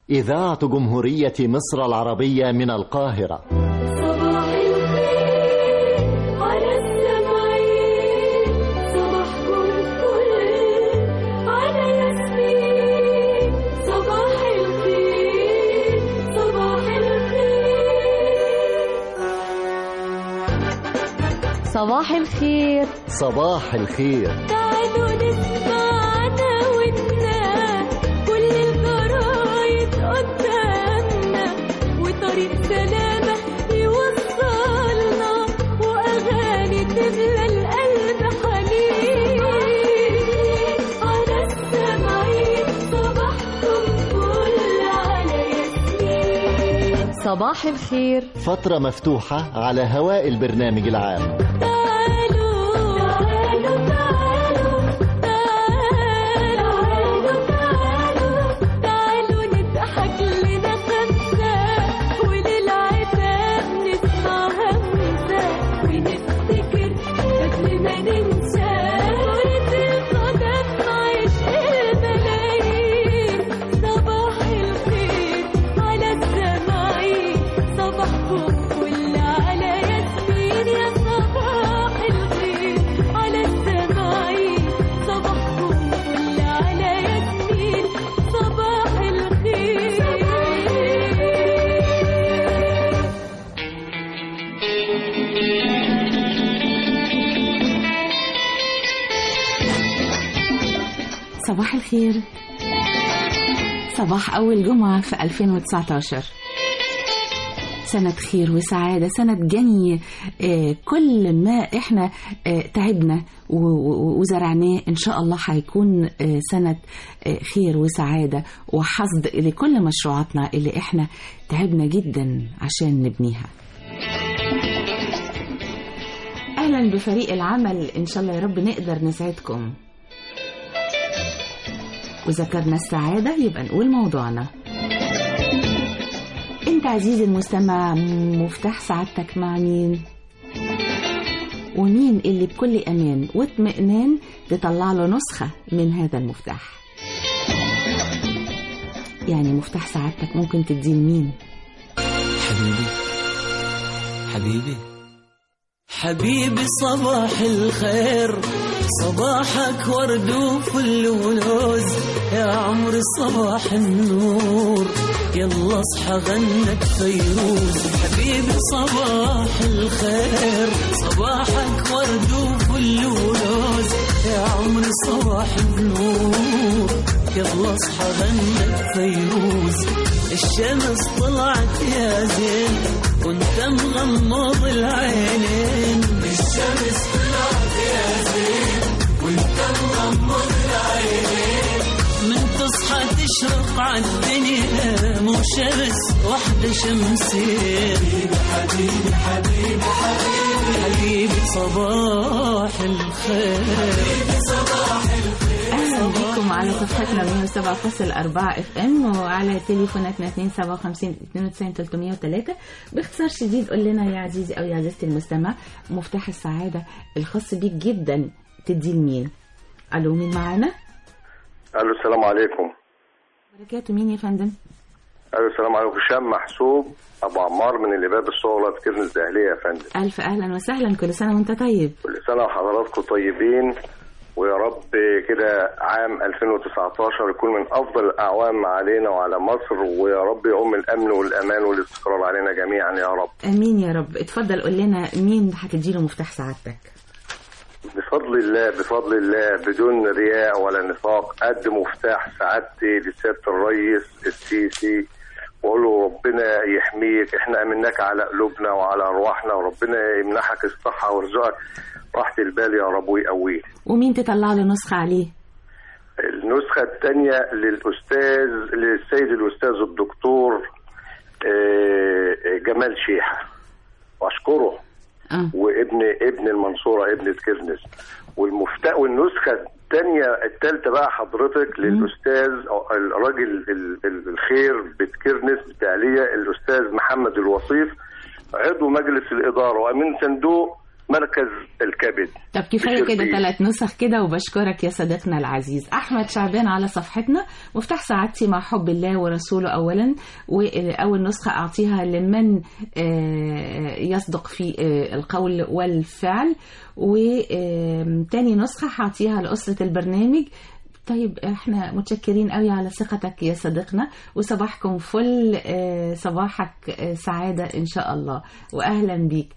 إذاعة جمهورية مصر العربية من القاهرة صباح الخير على السمعين صباحكم فل على ياسمين صباح الخير صباح الخير صباح الخير صباح الخير تعالوا نسمع عداوتنا كل الجرايد قدامنا وطريق سلامة يوصلنا وأغاني تملى القلب حنين على السمعين صباحكم فل على ياسمين صباح الخير فترة مفتوحة على هواء البرنامج العام تعالوا تعالوا تعالوا تعالوا تعالوا تعالوا نضحك لنا خمسة وللعتاب نسمع همسة ونفتكر قبل ما ننسى كرة القدم عشق الملايين صباح الخير على السماعين صباحكم كل على ياسمين يا صباح الخير على السماعين صباحكم كل على ياسمين صباح الخير صباح الخير صباح أول جمعة في 2019 سنة خير وسعادة سنة جني آه، كل ما احنا آه، تعبنا و- و- وزرعناه ان شاء الله هيكون آه، سنة آه، خير وسعادة وحصد لكل مشروعاتنا اللي احنا تعبنا جدا عشان نبنيها اهلا بفريق العمل ان شاء الله يا رب نقدر نسعدكم وذكرنا السعادة يبقى نقول موضوعنا انت عزيزي المستمع مفتاح سعادتك مع مين ومين اللي بكل امان واطمئنان تطلع له نسخة من هذا المفتاح يعني مفتاح سعادتك ممكن تديه لمين حبيبي حبيبي حبيبي صباح الخير صباحك ورد وفل ولوز يا عمري صباح النور يلا اصحى غنك فيروز حبيبي صباح الخير صباحك ورد وفل ولوز يا عمري صباح النور يلا اصحى غنك فيروز الشمس طلعت يا زين وانت مغمض العينين الشمس طلعت يا زين وانت مغمض العينين من تصحى تشرق عالدنيا مو شمس واحدة شمسين حبيبي حبيبي حبيبي حبيبي صباح الخير حبيبي صباح الخير اهلا بكم على صفحتنا 107.4 اف ام وعلى تليفوناتنا 257 92 303 باختصار شديد قول لنا يا عزيزي او يا عزيزتي المستمع مفتاح السعاده الخاص بيك جدا تديه لمين؟ الو مين معانا؟ الو السلام عليكم بركاته مين يا فندم؟ الو السلام عليكم هشام محسوب ابو عمار من الاباب الصغرى في كرن الزاهليه يا فندم الف اهلا وسهلا كل سنه وانت طيب كل سنه وحضراتكم طيبين ويا رب كده عام 2019 يكون من افضل الاعوام علينا وعلى مصر ويا رب يؤم الامن والامان والاستقرار علينا جميعا يا رب امين يا رب اتفضل قول لنا مين هتديله مفتاح سعادتك؟ بفضل الله بفضل الله بدون رياء ولا نفاق قد مفتاح سعادتي لسياده الرئيس السيسي واقول له ربنا يحميك احنا امناك على قلوبنا وعلى ارواحنا وربنا يمنحك الصحه ويرزقك راحه البال يا رب ويقويك ومين تطلع له نسخه عليه؟ النسخة الثانية للأستاذ للسيد الأستاذ الدكتور آه، جمال شيحة وأشكره اه وابن ابن المنصورة ابن كرنس والمفتاح والنسخة الثانية الثالثة بقى حضرتك للأستاذ أو الراجل ال- ال- الخير بتكرنس بتعلية الأستاذ محمد الوصيف عضو مجلس الإدارة وأمين صندوق مركز الكبد طب كفايه كده بشربين. ثلاث نسخ كده وبشكرك يا صديقنا العزيز احمد شعبان على صفحتنا مفتاح سعادتي مع حب الله ورسوله اولا واول نسخه اعطيها لمن آه، يصدق في آه، القول والفعل وتاني نسخه هعطيها لاسره البرنامج طيب احنا متشكرين قوي على ثقتك يا صديقنا وصباحكم فل آه، صباحك آه، سعادة ان شاء الله واهلا بيك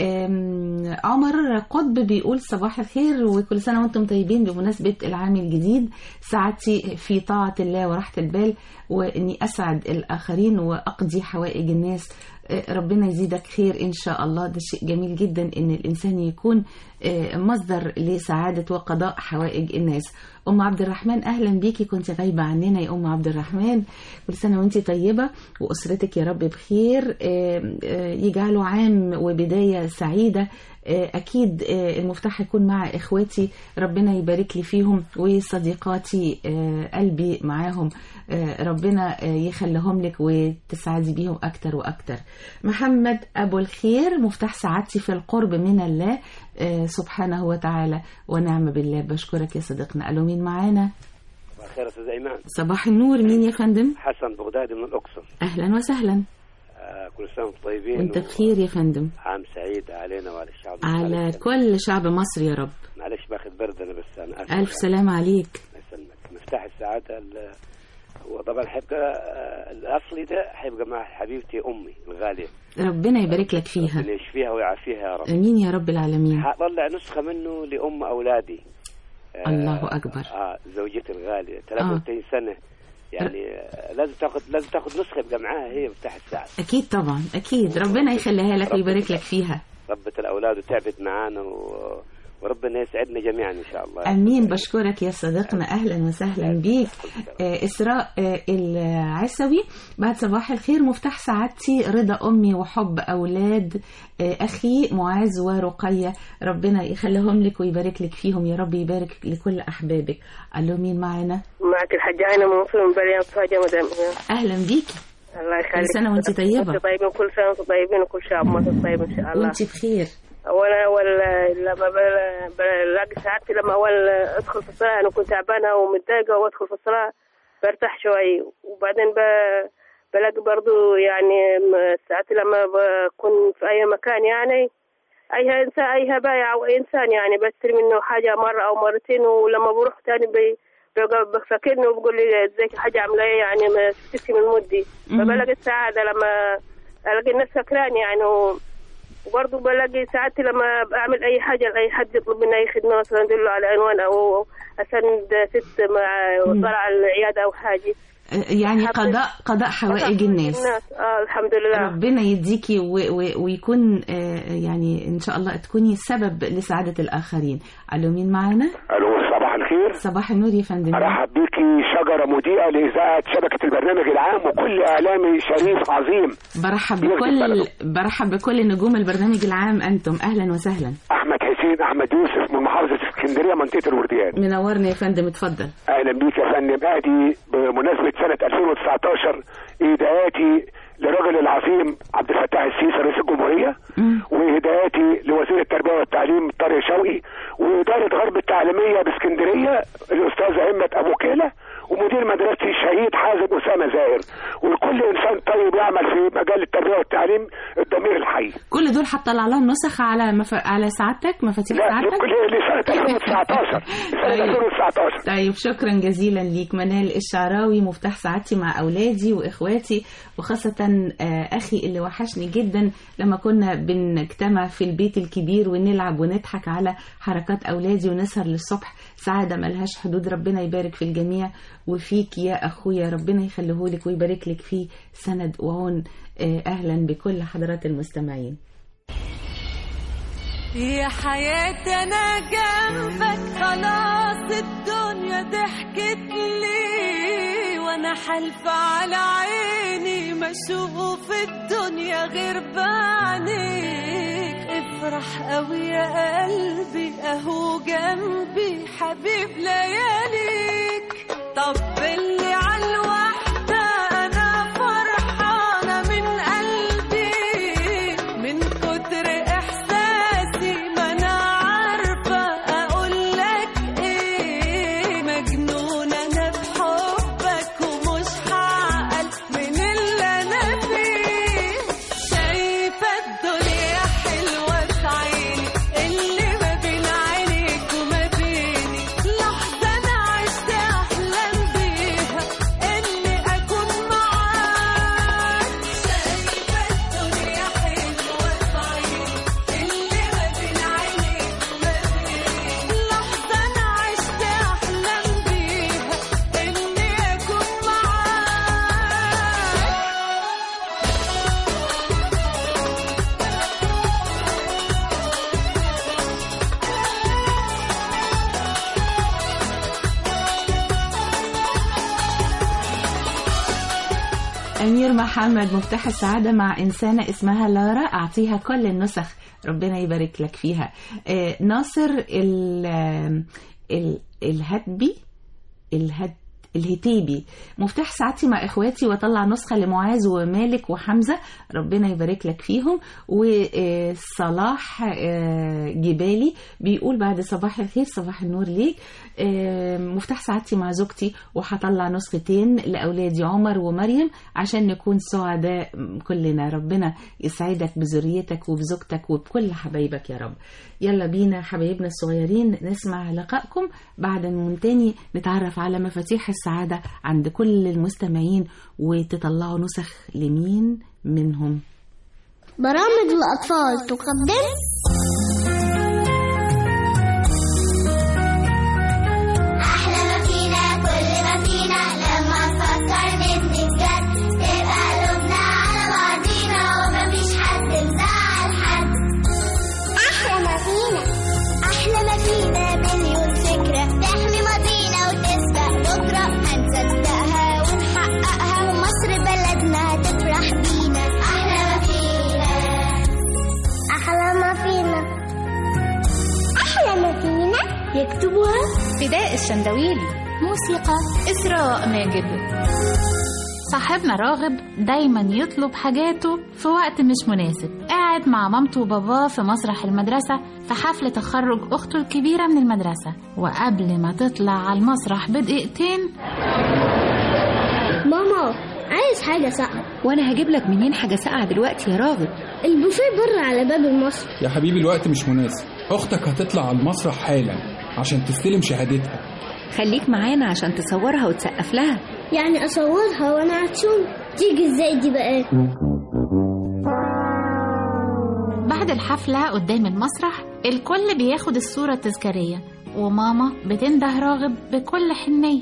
آم، عمر قطب بيقول صباح الخير وكل سنة وانتم طيبين بمناسبة العام الجديد سعادتي في طاعة الله وراحة البال واني اسعد الاخرين واقضي حوائج الناس آه، ربنا يزيدك خير ان شاء الله ده شيء جميل جدا ان الانسان يكون آه، مصدر لسعادة وقضاء حوائج الناس ام عبد الرحمن اهلا بيكي كنت غايبة عننا يا ام عبد الرحمن كل سنة وانت طيبة واسرتك يا رب بخير آه، آه، يجعله عام وبداية سعيدة آه، اكيد آه، المفتاح يكون مع اخواتي ربنا يبارك لي فيهم وصديقاتي آه، قلبي معاهم آه، ربنا آه، يخليهم لك وتسعدي بيهم اكتر واكتر محمد ابو الخير مفتاح سعادتي في القرب من الله آه، سبحانه وتعالى ونعم بالله بشكرك يا صديقنا قالوا مين معانا خير استاذ ايمان صباح النور مين يا فندم حسن بغدادي من الاقصر اهلا وسهلا آه كل سنه وانتم طيبين وانت بخير يا فندم عام سعيد علينا وعلى الشعب على معلش- كل شعب مصر يا رب معلش باخذ برد انا بس انا اسف الف سلام عليك الله يسلمك مفتاح السعاده ال- هو طبعا حيبقى آه، الاصلي ده حيبقى مع حبيبتي امي الغاليه ربنا يبارك لك فيها ربنا يشفيها ويعافيها يا رب امين يا رب العالمين حطلع نسخه منه لام اولادي آه، الله أكبر. اه زوجتي الغاليه 33 سنه يعني آه، لازم تاخذ لازم تاخذ نسخه يبقى معاها هي مفتاح السعاده اكيد طبعا اكيد ربنا يخليها لك ويبارك لك فيها ربة الأولاد وتعبت معانا و... وربنا يسعدنا جميعا إن شاء الله امين بشكرك يا صديقنا اهلا وسهلا بيك آه، اسراء آه، العسوي بعد صباح الخير مفتاح سعادتي رضا امي وحب اولاد آه، اخي معاذ ورقيه ربنا يخليهم لك ويبارك لك فيهم يا رب يبارك لكل احبابك قال له مين معانا معك الحاجة أنا من مصر من بليان فاجة مدام اهلا بيكي الله يخليك كل سنة وأنت طيبة. وأنت طيبين كل سنة وأنتم طيبين وكل شعب مصر طيب إن شاء الله وانت بخير وأنا أول لما بل- بلاقي سعادتي لما أول أدخل في الصلاة أنا كنت تعبانة ومتضايقة وأدخل في الصلاة برتاح شوي وبعدين ب... بلاقي برضو يعني م- ساعتي لما بكون في أي مكان يعني أي إنسان أي بايع أو أي إنسان يعني بشتري منه حاجة مرة أو مرتين ولما بروح تاني بي بيبقى بفكرني وبقول لي ازيك حاجة عاملة ايه يعني ما شفتك من مدي مم. فبلاقي السعادة لما الاقي الناس فاكراني يعني و- وبرضه بلاقي سعادتي لما بعمل اي حاجة لاي حد يطلب مني اي خدمة مثلا ادله على عنوان او اسند ست مع طلع العيادة او حاجة آه، يعني حبيت- قضاء قضاء حوائج الناس اه الحمد لله ربنا يديكي و و ويكون آه، يعني ان شاء الله تكوني سبب لسعاده الاخرين الو مين معانا الو صباح الخير صباح النور يا فندم ارحب بيكي شجره مضيئه لاذاعه شبكه البرنامج العام وكل اعلامي شريف عظيم برحب يرجع بكل بلده. برحب بكل نجوم البرنامج العام انتم اهلا وسهلا احمد حسين احمد يوسف من محافظه اسكندريه منطقه الورديان منورنا يا فندم اتفضل اهلا بيك يا فندم ادي بمناسبه سنه 2019 اهداءاتي للرجل العظيم عبد الفتاح السيسي رئيس الجمهوريه مم. وهداياتي لوزير التربيه والتعليم طارق شوقي واداره غرب التعليميه باسكندريه الاستاذه همه ابو كيله ومدير مدرستي الشهيد حازم اسامه زاهر ولكل انسان طيب يعمل في مجال التربيه والتعليم الضمير الحي كل دول هتطلع لهم نسخ على مف... على سعادتك مفاتيح لا سعادتك لكل لسنه 2019 سنه طيب. 2019 طيب شكرا جزيلا ليك منال الشعراوي مفتاح سعادتي مع اولادي واخواتي وخاصه آه، اخي اللي وحشني جدا لما كنا بنجتمع في البيت الكبير ونلعب ونضحك على حركات اولادي ونسهر للصبح سعاده ملهاش حدود ربنا يبارك في الجميع وفيك يا اخويا ربنا يخليهولك ويبارك لك فيه سند وعون آه، اهلا بكل حضرات المستمعين يا حياتي انا جنبك خلاص الدنيا ضحكت لي وانا حالفة على عيني ما اشوف الدنيا غير بعينيك افرح قوي يا قلبي اهو جنبي حبيب لياليك طبلي على الوحدة انا فرحانة من قلبي من كتر احساسي ما أمير محمد مفتاح السعادة مع إنسانة اسمها لارا أعطيها كل النسخ ربنا يبارك لك فيها آه، ناصر ال ال الهدبي الهد الهتيبي مفتاح سعادتي مع اخواتي واطلع نسخه لمعاذ ومالك وحمزه ربنا يبارك لك فيهم وصلاح جبالي بيقول بعد صباح الخير صباح النور ليك آه، مفتاح سعادتي مع زوجتي وهطلع نسختين لاولادي عمر ومريم عشان نكون سعداء كلنا ربنا يسعدك بذريتك وبزوجتك وبكل حبايبك يا رب يلا بينا حبايبنا الصغيرين نسمع لقائكم بعد من تاني نتعرف على مفاتيح السعادة عند كل المستمعين وتطلعوا نسخ لمين منهم برامج الأطفال تقدم أحلى ما فينا كل ما فينا لما نفكر نتجد تبقى قلوبنا على بعضينا ومفيش حد مزعل حد أحلى ما فينا أحلى ما فينا مليون فكرة تحمي ماضينا وتسبق بكرة هنصدقها ونحققها ومصر بلدنا هتفرح بينا أحلى ما فينا أحلى ما فينا أحلى ما فينا يكتبها فداء الشندويلي موسيقى إسراء ماجد صاحبنا راغب دايما يطلب حاجاته في وقت مش مناسب قاعد مع مامته وباباه في مسرح المدرسة في حفل تخرج أخته الكبيرة من المدرسة وقبل ما تطلع على المسرح بدقيقتين ماما عايز حاجة ساقعة وانا هجيب لك منين حاجه ساقعه دلوقتي يا راغب البوفيه بره على باب المسرح يا حبيبي الوقت مش مناسب اختك هتطلع على المسرح حالا عشان تستلم شهادتها خليك معانا عشان تصورها وتسقف لها يعني أصورها وأنا عطشان تيجي إزاي دي بقى بعد الحفلة قدام المسرح الكل بياخد الصورة التذكارية وماما بتنده راغب بكل حنية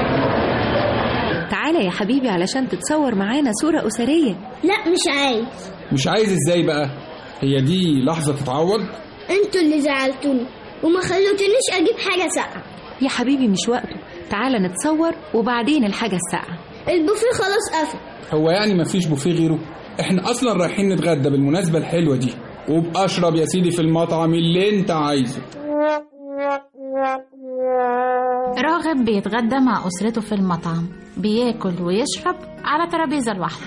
تعالى يا حبيبي علشان تتصور معانا صوره اسريه لا مش عايز مش عايز ازاي بقى هي دي لحظة تتعوض انتوا اللي زعلتوني وما خلوتنيش أجيب حاجة ساقعة يا حبيبي مش وقته تعالى نتصور وبعدين الحاجه الساقعه البوفيه خلاص قفل هو يعني مفيش بوفيه غيره احنا اصلا رايحين نتغدى بالمناسبة الحلوة دي وبأشرب يا سيدي في المطعم اللي انت عايزه راغب بيتغدى مع أسرته في المطعم بياكل ويشرب على ترابيزة لوحده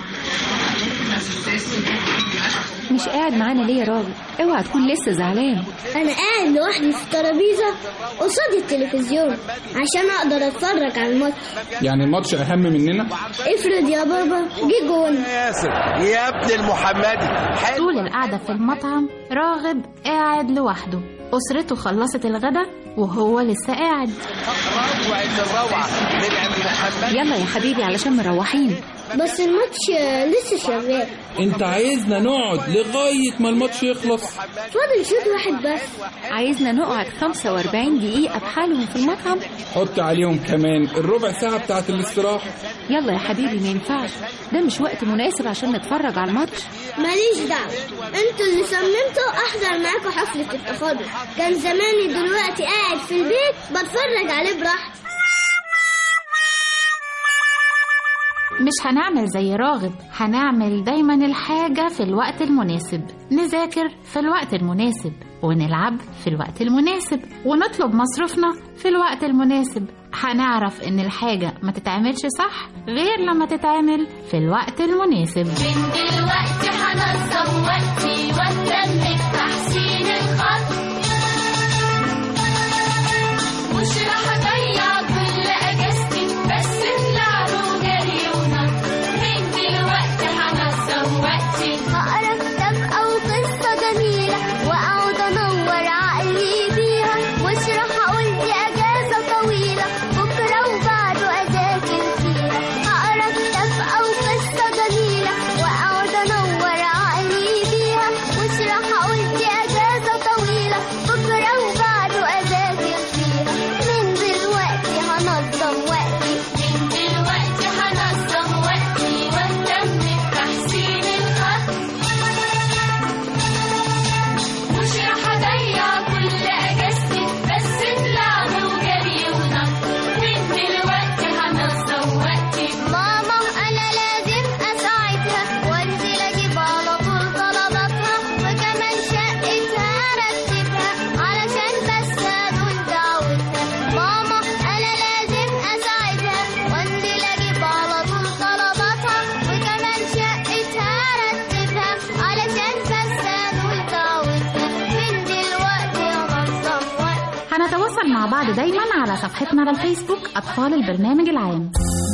مش قاعد معانا ليه يا راغب اوعى تكون لسه زعلان أنا قاعد لوحدي في الترابيزة قصاد التلفزيون عشان أقدر أتفرج على الماتش يعني الماتش اهم مننا افرض يا بابا جه جون ياسر يا ابن المحمدي طول القعدة في المطعم راغب قاعد لوحده أسرته خلصت الغدا وهو لسه قاعد روعة الروعة من عند محمد يلا يا حبيبي علشان مروحين بس الماتش آه، لسه شغال انت عايزنا نقعد لغاية ما الماتش يخلص فاضل شوط واحد بس عايزنا نقعد 45 دقيقه بحالهم في المطعم حط عليهم كمان الربع ساعة بتاعت الاستراحة يلا يا حبيبي ما ينفعش ده مش وقت مناسب عشان نتفرج على الماتش ماليش دعوة انتوا اللي صممتوا احضر معاكم حفلة التخرج كان زماني دلوقتي قاعد في البيت بتفرج عليه براحتي مش هنعمل زي راغب هنعمل دايما الحاجة في الوقت المناسب نذاكر في الوقت المناسب ونلعب في الوقت المناسب ونطلب مصروفنا في الوقت المناسب هنعرف ان الحاجة ما تتعملش صح غير لما تتعمل في الوقت المناسب من دلوقتي هنظم وقتي واهتم بتحسين الخط مش راح اضيع كل اجازتي بس بلعب وجري ونط من دلوقتي هنظم وقتي هقرا كتاب او قصه جميله واقعد انور عقلي بيها مش راح اقول دي اجازه طويله بكره وبعده اذاكر فيها هقرا كتاب او قصه جميله واقعد انور عقلي بيها مش راح اقول دي اجازه طويله بكره وبعده اذاكر فيها من دلوقتي مع بعض دايما على صفحتنا على الفيسبوك أطفال البرنامج العام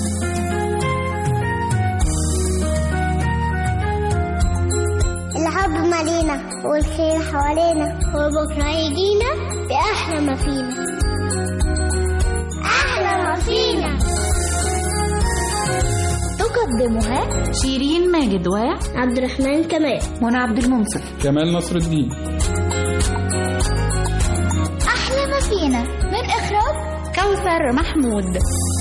الحب مالينا والخير حوالينا وبكرة يجينا بأحلى ما فينا أحلى ما فينا تقدمها شيرين ماجد و عبد الرحمن كمال منى عبد المنصف كمال نصر الدين أحلى ما فينا من إخراج كوثر محمود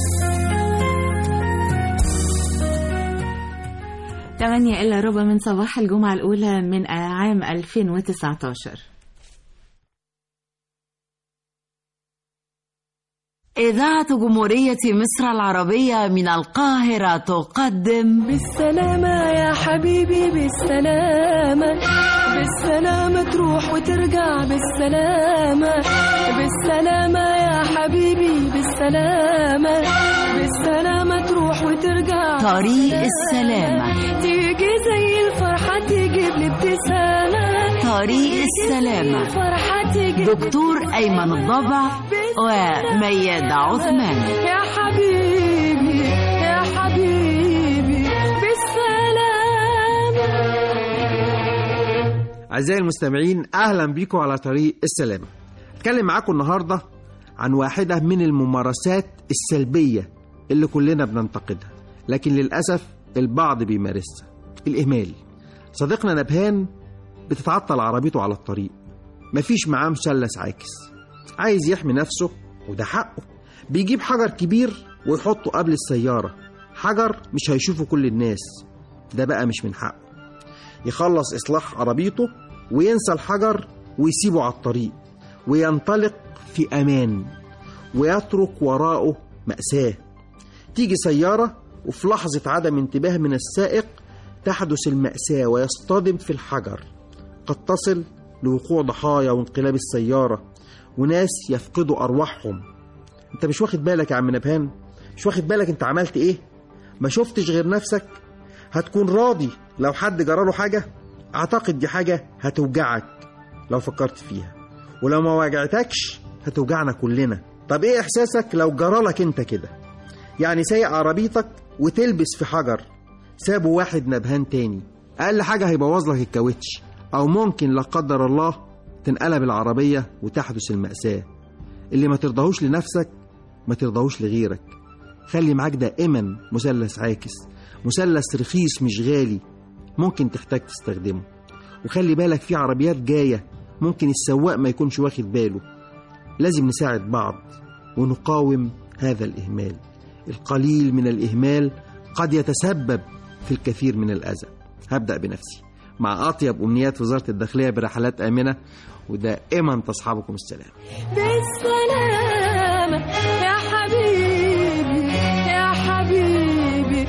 8 إلا ربع من صباح الجمعة الأولى من عام 2019 إذاعة جمهورية مصر العربية من القاهرة تقدم بالسلامة يا حبيبي بالسلامة بالسلامة تروح وترجع بالسلامة بالسلامة يا حبيبي بالسلامة بالسلامة تروح وترجع طريق السلامة تيجي زي الفرحة تجيب لي ابتسامة طريق السلامة فرحة تجيب دكتور أيمن الضبع وميادة عثمان يا حبيبي يا حبيبي بالسلامة أعزائي المستمعين أهلا بيكم على طريق السلامة أتكلم معاكم النهاردة عن واحدة من الممارسات السلبية اللي كلنا بننتقدها لكن للأسف البعض بيمارسها الإهمال صديقنا نبهان بتتعطل عربيته على الطريق مفيش معاه مثلث عاكس عايز يحمي نفسه وده حقه بيجيب حجر كبير ويحطه قبل السيارة حجر مش هيشوفه كل الناس ده بقى مش من حقه يخلص إصلاح عربيته وينسى الحجر ويسيبه على الطريق وينطلق في أمان ويترك وراءه مأساة تيجي سيارة وفي لحظة عدم انتباه من السائق تحدث المأساة ويصطدم في الحجر قد تصل لوقوع ضحايا وانقلاب السيارة وناس يفقدوا أرواحهم انت مش واخد بالك يا عم نبهان مش واخد بالك انت عملت ايه ما شفتش غير نفسك هتكون راضي لو حد جراله حاجة اعتقد دي حاجة هتوجعك لو فكرت فيها ولو ما وجعتكش هتوجعنا كلنا طب ايه احساسك لو جرالك انت كده يعني سايق عربيتك وتلبس في حجر سابه واحد نبهان تاني اقل حاجة هيبوظ لك الكاوتش او ممكن لا قدر الله تنقلب العربية وتحدث المأساة اللي ما ترضاهوش لنفسك ما ترضاهوش لغيرك خلي معاك دائما مثلث عاكس مثلث رخيص مش غالي ممكن تحتاج تستخدمه وخلي بالك في عربيات جاية ممكن السواق ما يكونش واخد باله لازم نساعد بعض ونقاوم هذا الإهمال القليل من الإهمال قد يتسبب في الكثير من الأذى هبدأ بنفسي مع أطيب أمنيات وزارة الداخلية برحلات آمنة ودائما تصحبكم السلام بالسلامة يا حبيبي يا حبيبي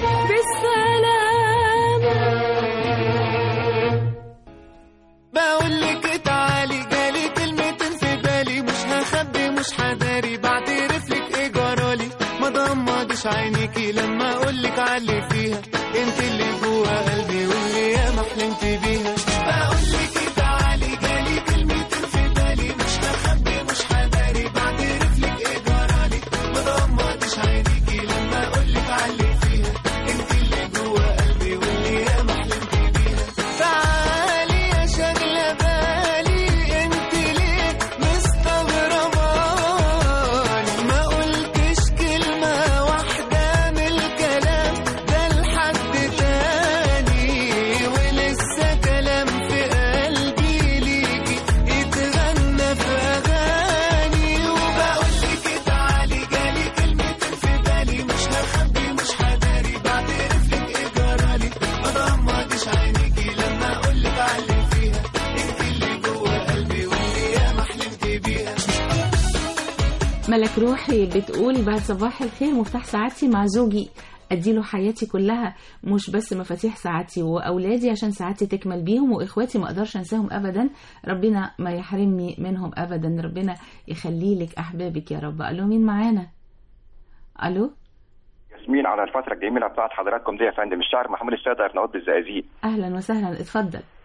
بالسلامة بقول لك تعالي جالي كلمتين في بالي مش هخبي مش هداري بعترف لك ايه جرالي ما ضمضش عينيكي لما اقول لك علي فيها انت اللي جوا قلبي واللي ياما حلمت بيها بقول لك تعالي جالي كلمتين في بالي مش هخبي مش هداري بعترف لك ايه جرالي ما ضمضش عينيكي لما اقول لك علي فيها انت اللي جوا قلبي واللي ياما حلمت بيها تعالي يا شغلة بالي انت ليه مستغرباني ما قلتش كلمة واحدة من الكلام ده لحد تاني ولسه كلام في قلبي ليكي يتغنى في أغاني وبقول لك تعالي جالي كلمتين في بالي مش هخبي مش هداري بعترف لك ايه جرالي ما ضمضش عينيكي لما اقول لك علي فيها انت اللي جوا قلبي واللي ياما حلمت بيها ملك روحي بتقول بعد صباح الخير مفتاح سعادتي مع زوجي اديله حياتي كلها مش بس مفاتيح سعادتي واولادي عشان سعادتي تكمل بيهم واخواتي ما اقدرش انساهم ابدا ربنا ما يحرمني منهم ابدا ربنا يخلي لك احبابك يا رب الو مين معانا الو ياسمين على الفترة الجميلة بتاعت حضراتكم دي يا فندم الشاعر محمود السيد أرناؤوط بالزقازيق اهلا وسهلا اتفضل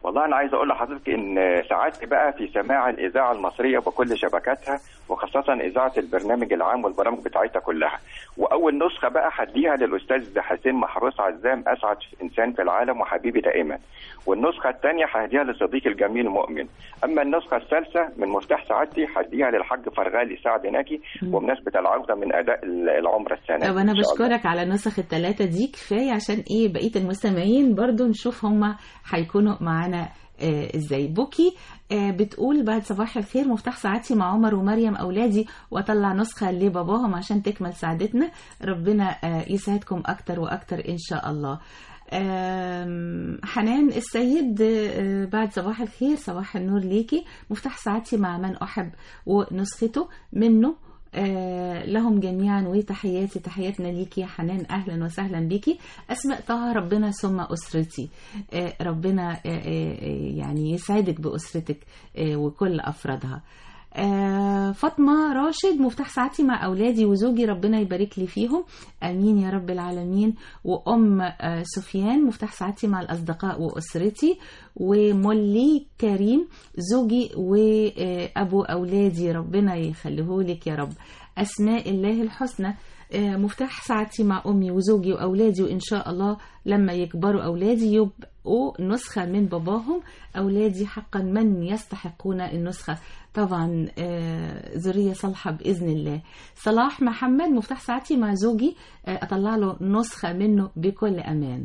والله انا عايز اقول لحضرتك ان سعادتي بقى في سماع الاذاعه المصريه بكل شبكاتها وخاصه اذاعه البرنامج العام والبرامج بتاعتها كلها واول نسخه بقى هديها للاستاذ حسين محروس عزام اسعد انسان في العالم وحبيبي دائما والنسخه الثانيه هديها لصديقي الجميل مؤمن اما النسخه الثالثه من مفتاح سعادتي هديها للحاج فرغالي سعد ناجي وبمناسبه العوده من اداء العمره السنه طب دي انا إن شاء الله. بشكرك على النسخ الثلاثه دي كفايه عشان ايه بقيه المستمعين برضو نشوف هم هيكونوا معانا آه ازاي بوكي آه بتقول بعد صباح الخير مفتاح ساعتي مع عمر ومريم اولادي واطلع نسخه لباباهم عشان تكمل سعادتنا ربنا آه يسعدكم اكتر واكتر ان شاء الله آم، حنان السيد آه، بعد صباح الخير صباح النور ليكي مفتاح ساعتي مع من أحب ونسخته منه آه، لهم جميعا وتحياتي تحياتنا ليكي يا حنان أهلا وسهلا بيكي أسماء طه ربنا ثم أسرتي آه، ربنا آه، آه، آه، يعني يسعدك بأسرتك آه، وكل أفرادها آه، فاطمة راشد مفتاح ساعتي مع أولادي وزوجي ربنا يبارك لي فيهم آمين يا رب العالمين وأم آه، سفيان مفتاح ساعتي مع الأصدقاء وأسرتي ومولي كريم زوجي وأبو أولادي ربنا يخليهولك يا رب أسماء الله الحسنى آه، مفتاح ساعتي مع أمي وزوجي وأولادي وإن شاء الله لما يكبروا أولادي يبقوا نسخة من باباهم أولادي حقا من يستحقون النسخة طبعا آه، ذرية صالحة بإذن الله صلاح محمد مفتاح ساعتي مع زوجي آه، أطلع له نسخة منه بكل أمان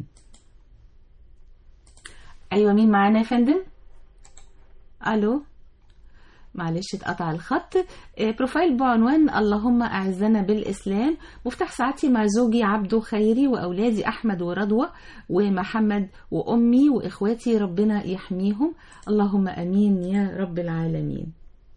أيوة مين معانا يا فندم ألو معلش اتقطع الخط آه، بروفايل بعنوان اللهم أعزنا بالإسلام مفتاح ساعتي مع زوجي عبده خيري وأولادي أحمد ورضوى ومحمد وأمي وإخواتي ربنا يحميهم اللهم أمين يا رب العالمين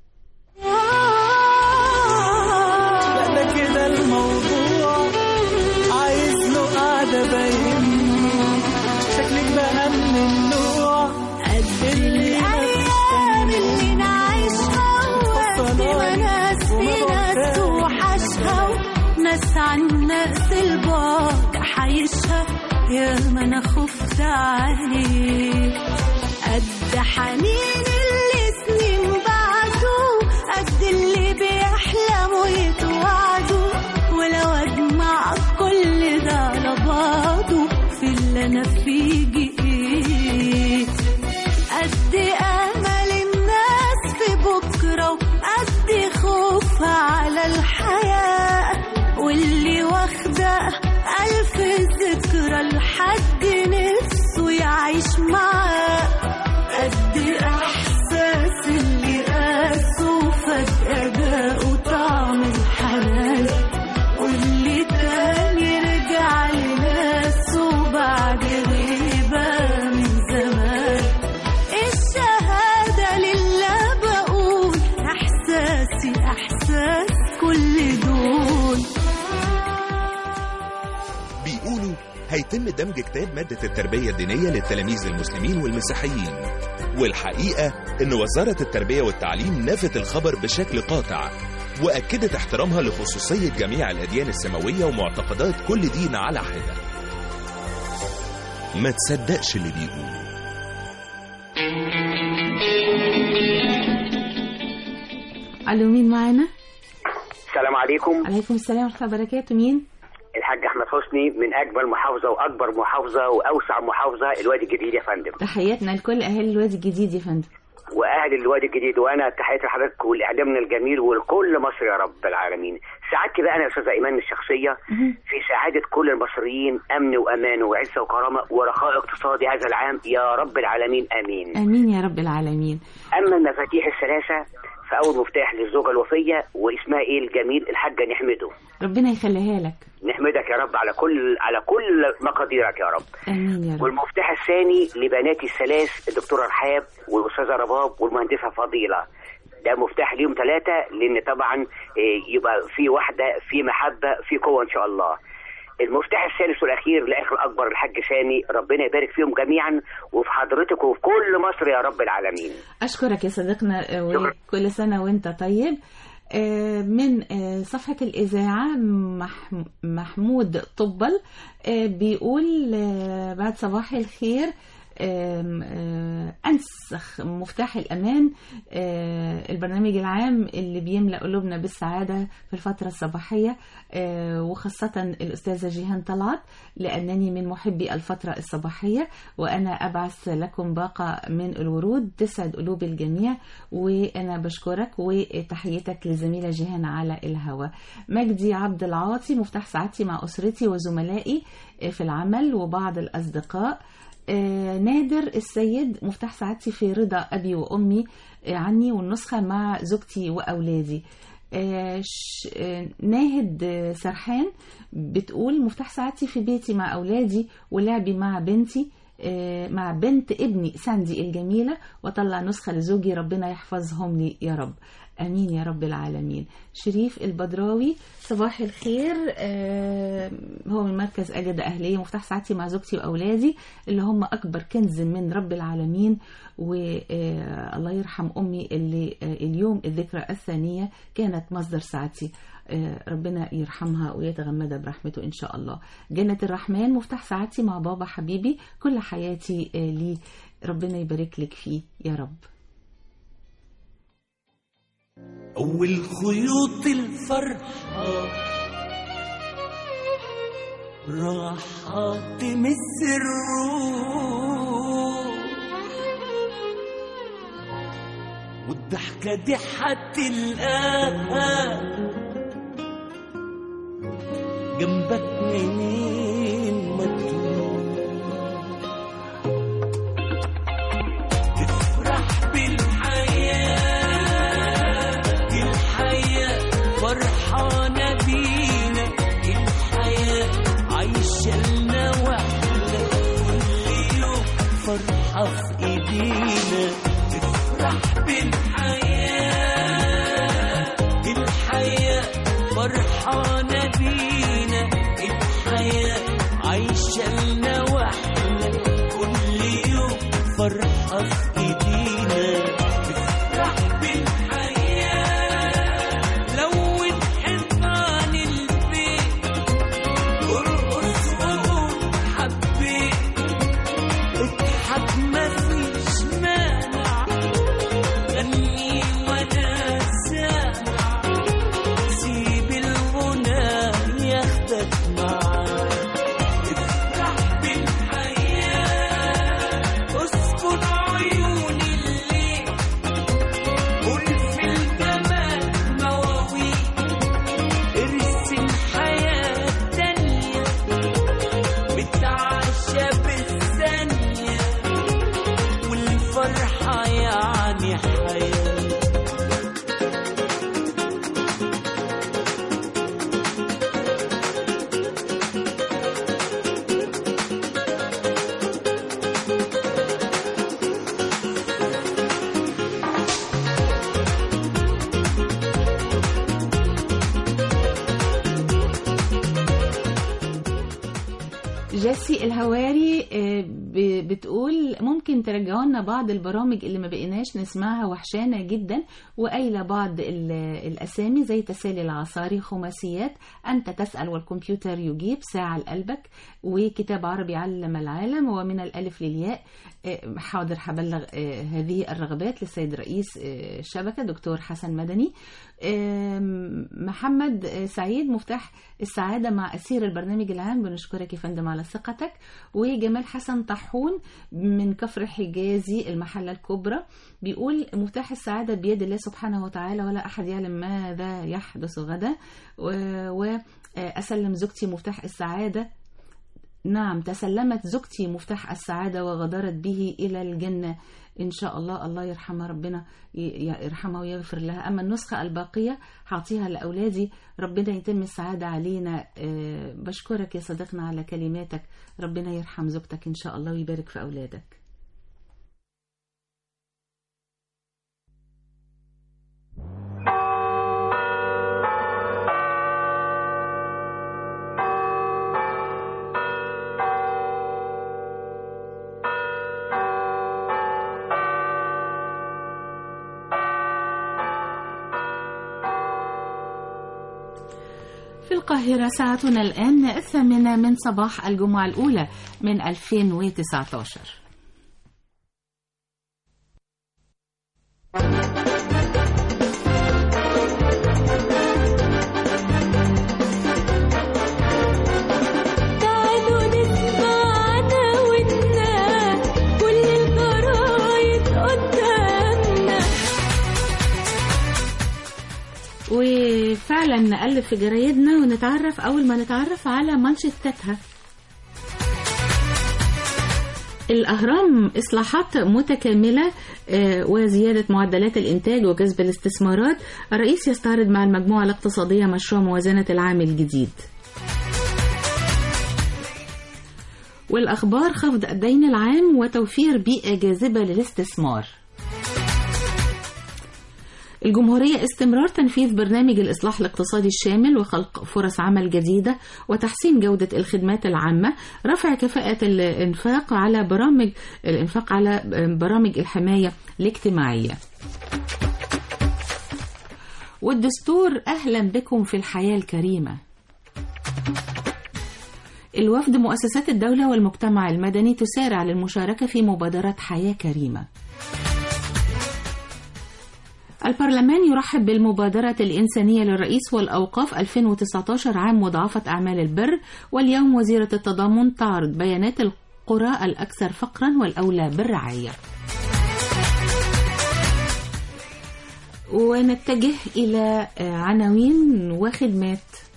ده كده الموضوع عايز له قعدة باين شكلك بقى من النوع قد الأيام اللي نعيشها وقت ما ناس في ناس توحشها وناس عن ناس البعد حيشها يا ما أنا خفت عليك قد حنين اللي سنين بعده قد اللي بيحلموا يتوعدوا ولو أجمع كل ده على بعضه في اللي أنا فيه جئت قد امل الناس في بكره وقد خوفها على الحياه واللي واخده الف ذكرى لحد نفسه يعيش معاه قد احساس اللي قاسه فجاه جاءه طعم الحنان واللي تاني رجع لناسه بعد غيبه من زمان الشهادة لله بقول إحساسي إحساس كل دول بيقولوا هيتم دمج كتاب مادة التربية الدينية للتلاميذ المسلمين والمسيحيين والحقيقة إن وزارة التربية والتعليم نفت الخبر بشكل قاطع وأكدت احترامها لخصوصية جميع الأديان السماوية ومعتقدات كل دين على حدة ما تصدقش اللي بيقولوا ألو مين معانا السلام عليكم عليكم السلام ورحمة الله وبركاته مين الحاج احمد حسني من اجمل محافظه واكبر محافظه واوسع محافظه الوادي الجديد يا فندم تحياتنا لكل أهالي الوادي الجديد يا فندم واهل الوادي الجديد وانا تحياتي لحضرتك والاعلامنا الجميل ولكل مصر يا رب العالمين سعادتي بقى انا يا استاذه ايمان الشخصيه في سعاده كل المصريين امن وامان وعزه وكرامه ورخاء اقتصادي هذا العام يا رب العالمين امين آمين يا رب العالمين اما المفاتيح الثلاثه فاول مفتاح للزوجه الوفيه واسمها ايه الجميل الحاجه نحمده ربنا يخليها لك نحمدك يا رب على كل على كل مقاديرك يا رب آمين يا رب والمفتاح الثاني لبناتي الثلاث الدكتوره رحاب والاستاذه رباب والمهندسه فضيله ده مفتاح ليهم ثلاثه لان طبعا إيه، يبقى في واحده في محبه في قوه ان شاء الله المفتاح الثالث والاخير لاخر الاكبر الحاج سامي ربنا يبارك فيهم جميعا وفي حضرتك وفي كل مصر يا رب العالمين أشكرك يا صديقنا آه، وكل سنة وأنت طيب آه، من آه، صفحة الإذاعة مح- محمود طبل آه، بيقول آه، بعد صباح الخير آم، آه، أنسخ مفتاح الأمان آه، البرنامج العام اللي بيملأ قلوبنا بالسعادة في الفترة الصباحية آه، وخاصة الأستاذة جيهان طلعت لأنني من محبي الفترة الصباحية وأنا أبعث لكم باقة من الورود تسعد قلوب الجميع وأنا بشكرك وتحيتك للزميلة جيهان على الهواء مجدي عبد العاطي مفتاح سعادتي مع أسرتي وزملائي في العمل وبعض الأصدقاء آه، نادر السيد مفتاح سعادتي في رضا أبي وأمي آه، عني والنسخة مع زوجتي وأولادي آه، ش- آه، ناهد آه، سرحان بتقول مفتاح سعادتي في بيتي مع أولادي ولعبي مع بنتي آه، مع بنت ابني ساندي الجميلة وطلع نسخة لزوجي ربنا يحفظهم لي يا رب امين يا رب العالمين شريف البدراوي صباح الخير آه، هو من مركز اجد اهليه مفتاح ساعتي مع زوجتي واولادي اللي هم اكبر كنز من رب العالمين والله يرحم امي اللي آه، اليوم الذكرى الثانيه كانت مصدر سعادتي آه، ربنا يرحمها ويتغمدها برحمته ان شاء الله جنه الرحمن مفتاح سعادتي مع بابا حبيبي كل حياتي آه، ليه ربنا يبارك لك فيه يا رب أول خيوط الفرحة راحة تمس الروح والضحكة دي هتلقاها جنبك منين ما تروح تفرح بالحياة الحياة فرحانة بينا الحياة عايشة لنا واحنا كل يوم فرحة في ايدينا تفرح بالحياة الحياة فرحانة بينا الحياة عايشة لنا واحنا كل يوم فرحة في ايدينا تفرح بالحياة لون حيطان البيت ارقص وقول حبيت اضحك مفيش مانع غني وانا سامع سيب الغنى ياخدك معاه افرح بالحياة اسكن عيون الليل قول في الجمال مواويل ارسم حياة تانية بتعشى بالثانية والفرحة يعني حياة جيسي الهواري آه، ب- بتقول ممكن ترجعوا لنا بعض البرامج اللي ما بقيناش نسمعها وحشانة جدا وقايلة بعض ال- الأسامي زي تسالي العصاري خماسيات أنت تسأل والكمبيوتر يجيب ساعة لقلبك وكتاب عربي علم العالم ومن الألف للياء آه، حاضر هبلغ آه، هذه الرغبات للسيد رئيس آه، الشبكة دكتور حسن مدني آم، محمد آه، سعيد مفتاح السعادة مع أسير البرنامج العام بنشكرك يا فندم على ثقتك وجمال حسن طاحون من كفر حجازي المحلة الكبرى بيقول مفتاح السعادة بيد الله سبحانه وتعالى ولا أحد يعلم ماذا يحدث غدا وأسلم زوجتي مفتاح السعادة نعم تسلمت زوجتي مفتاح السعادة وغادرت به إلى الجنة إن شاء الله الله يرحمها ربنا ي- يرحمها ويغفر لها أما النسخة الباقية هعطيها لأولادي ربنا يتم السعادة علينا آه، بشكرك يا صديقنا على كلماتك ربنا يرحم زوجتك إن شاء الله ويبارك في أولادك في القاهرة ساعتنا الآن الثامنة من صباح الجمعة الأولى من 2019 تعالوا نسمع عناويننا كل الجرايد قدامنا وفعلا نقلب في جرايدنا ونتعرف أول ما نتعرف على منشطتها الأهرام إصلاحات متكاملة آه، وزيادة معدلات الإنتاج وجذب الاستثمارات الرئيس يستعرض مع المجموعة الاقتصادية مشروع موازنة العام الجديد والأخبار خفض الدين العام وتوفير بيئة جاذبة للاستثمار الجمهورية استمرار تنفيذ برنامج الإصلاح الاقتصادي الشامل وخلق فرص عمل جديدة وتحسين جودة الخدمات العامة رفع كفاءة الإنفاق على برامج الإنفاق على برامج الحماية الاجتماعية والدستور أهلا بكم في الحياة الكريمة الوفد مؤسسات الدولة والمجتمع المدني تسارع للمشاركة في مبادرة حياة كريمة البرلمان يرحب بالمبادرة الإنسانية للرئيس والأوقاف 2019 عام مضاعفة أعمال البر واليوم وزيرة التضامن تعرض بيانات القرى الأكثر فقرا والأولى بالرعاية ونتجه إلى عناوين وخدمات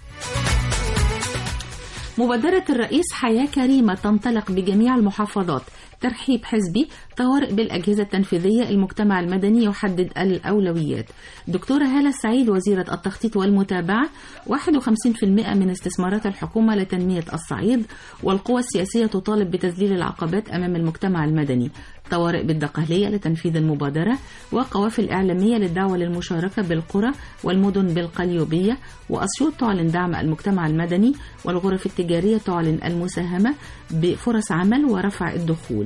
مبادرة الرئيس حياة كريمة تنطلق بجميع المحافظات ترحيب حزبي طوارئ بالأجهزة التنفيذية المجتمع المدني يحدد الأولويات دكتورة هالة السعيد وزيرة التخطيط والمتابعة 51% من استثمارات الحكومة لتنمية الصعيد والقوى السياسية تطالب بتذليل العقبات أمام المجتمع المدني طوارئ بالدقهلية لتنفيذ المبادرة وقوافل إعلامية للدعوة للمشاركة بالقرى والمدن بالقليوبية وأسيوط تعلن دعم المجتمع المدني والغرف التجارية تعلن المساهمة بفرص عمل ورفع الدخول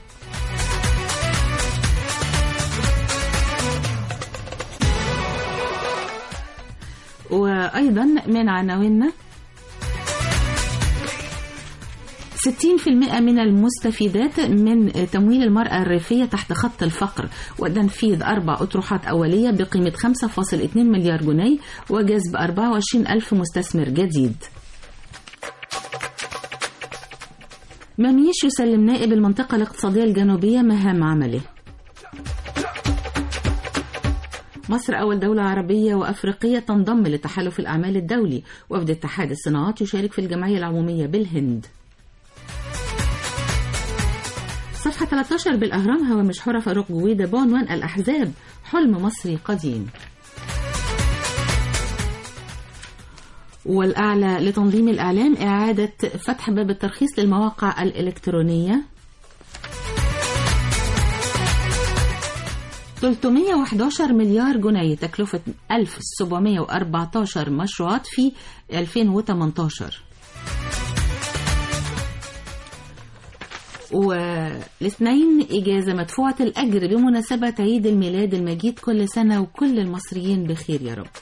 وأيضا من عناويننا 60% من المستفيدات من تمويل المرأة الريفية تحت خط الفقر وتنفيذ أربع أطروحات أولية بقيمة 5.2 مليار جنيه وجذب 24 ألف مستثمر جديد مميش يسلم نائب المنطقة الاقتصادية الجنوبية مهام عمله مصر أول دولة عربية وأفريقية تنضم لتحالف الأعمال الدولي وفد اتحاد الصناعات يشارك في الجمعية العمومية بالهند صفحة 13 بالأهرام هوامش حرة فاروق جويدة بعنوان الأحزاب حلم مصري قديم والأعلى لتنظيم الإعلام إعادة فتح باب الترخيص للمواقع الإلكترونية 311 مليار جنيه تكلفة 1714 مشروعات في 2018 والاثنين إجازة مدفوعة الأجر بمناسبة عيد الميلاد المجيد كل سنة وكل المصريين بخير يا رب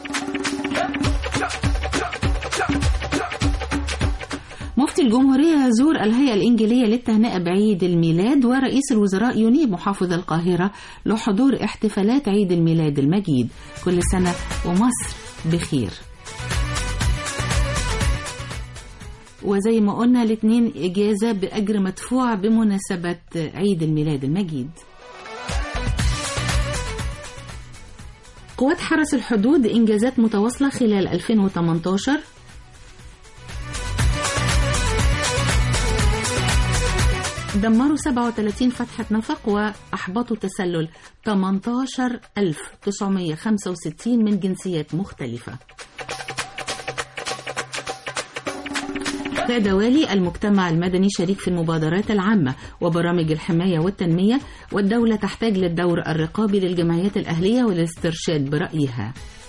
مفتي الجمهورية يزور الهيئة الإنجيلية للتهنئة بعيد الميلاد ورئيس الوزراء ينيب محافظ القاهرة لحضور احتفالات عيد الميلاد المجيد كل سنة ومصر بخير وزي ما قلنا الاثنين إجازة بأجر مدفوع بمناسبة عيد الميلاد المجيد قوات حرس الحدود إنجازات متواصلة خلال 2018 دمروا 37 فتحة نفق وأحبطوا تسلل 18965 من جنسيات مختلفة كدوالي المجتمع المدني شريك في المبادرات العامة وبرامج الحماية والتنمية والدولة تحتاج للدور الرقابي للجمعيات الأهلية والاسترشاد برأيها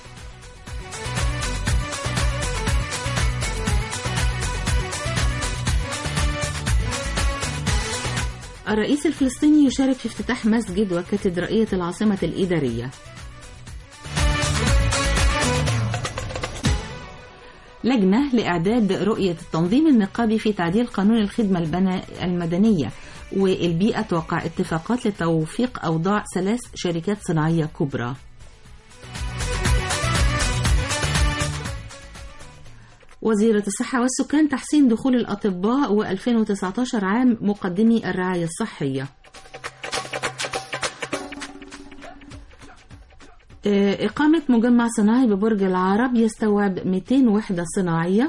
الرئيس الفلسطيني يشارك في افتتاح مسجد وكاتدرائية العاصمة الإدارية لجنة لإعداد رؤية التنظيم النقابي في تعديل قانون الخدمة المدنية والبيئة توقع اتفاقات لتوفيق أوضاع ثلاث شركات صناعية كبرى وزيرة الصحة والسكان تحسين دخول الأطباء و2019 عام مقدمي الرعاية الصحية آه، إقامة مجمع صناعي ببرج العرب يستوعب 200 وحدة صناعية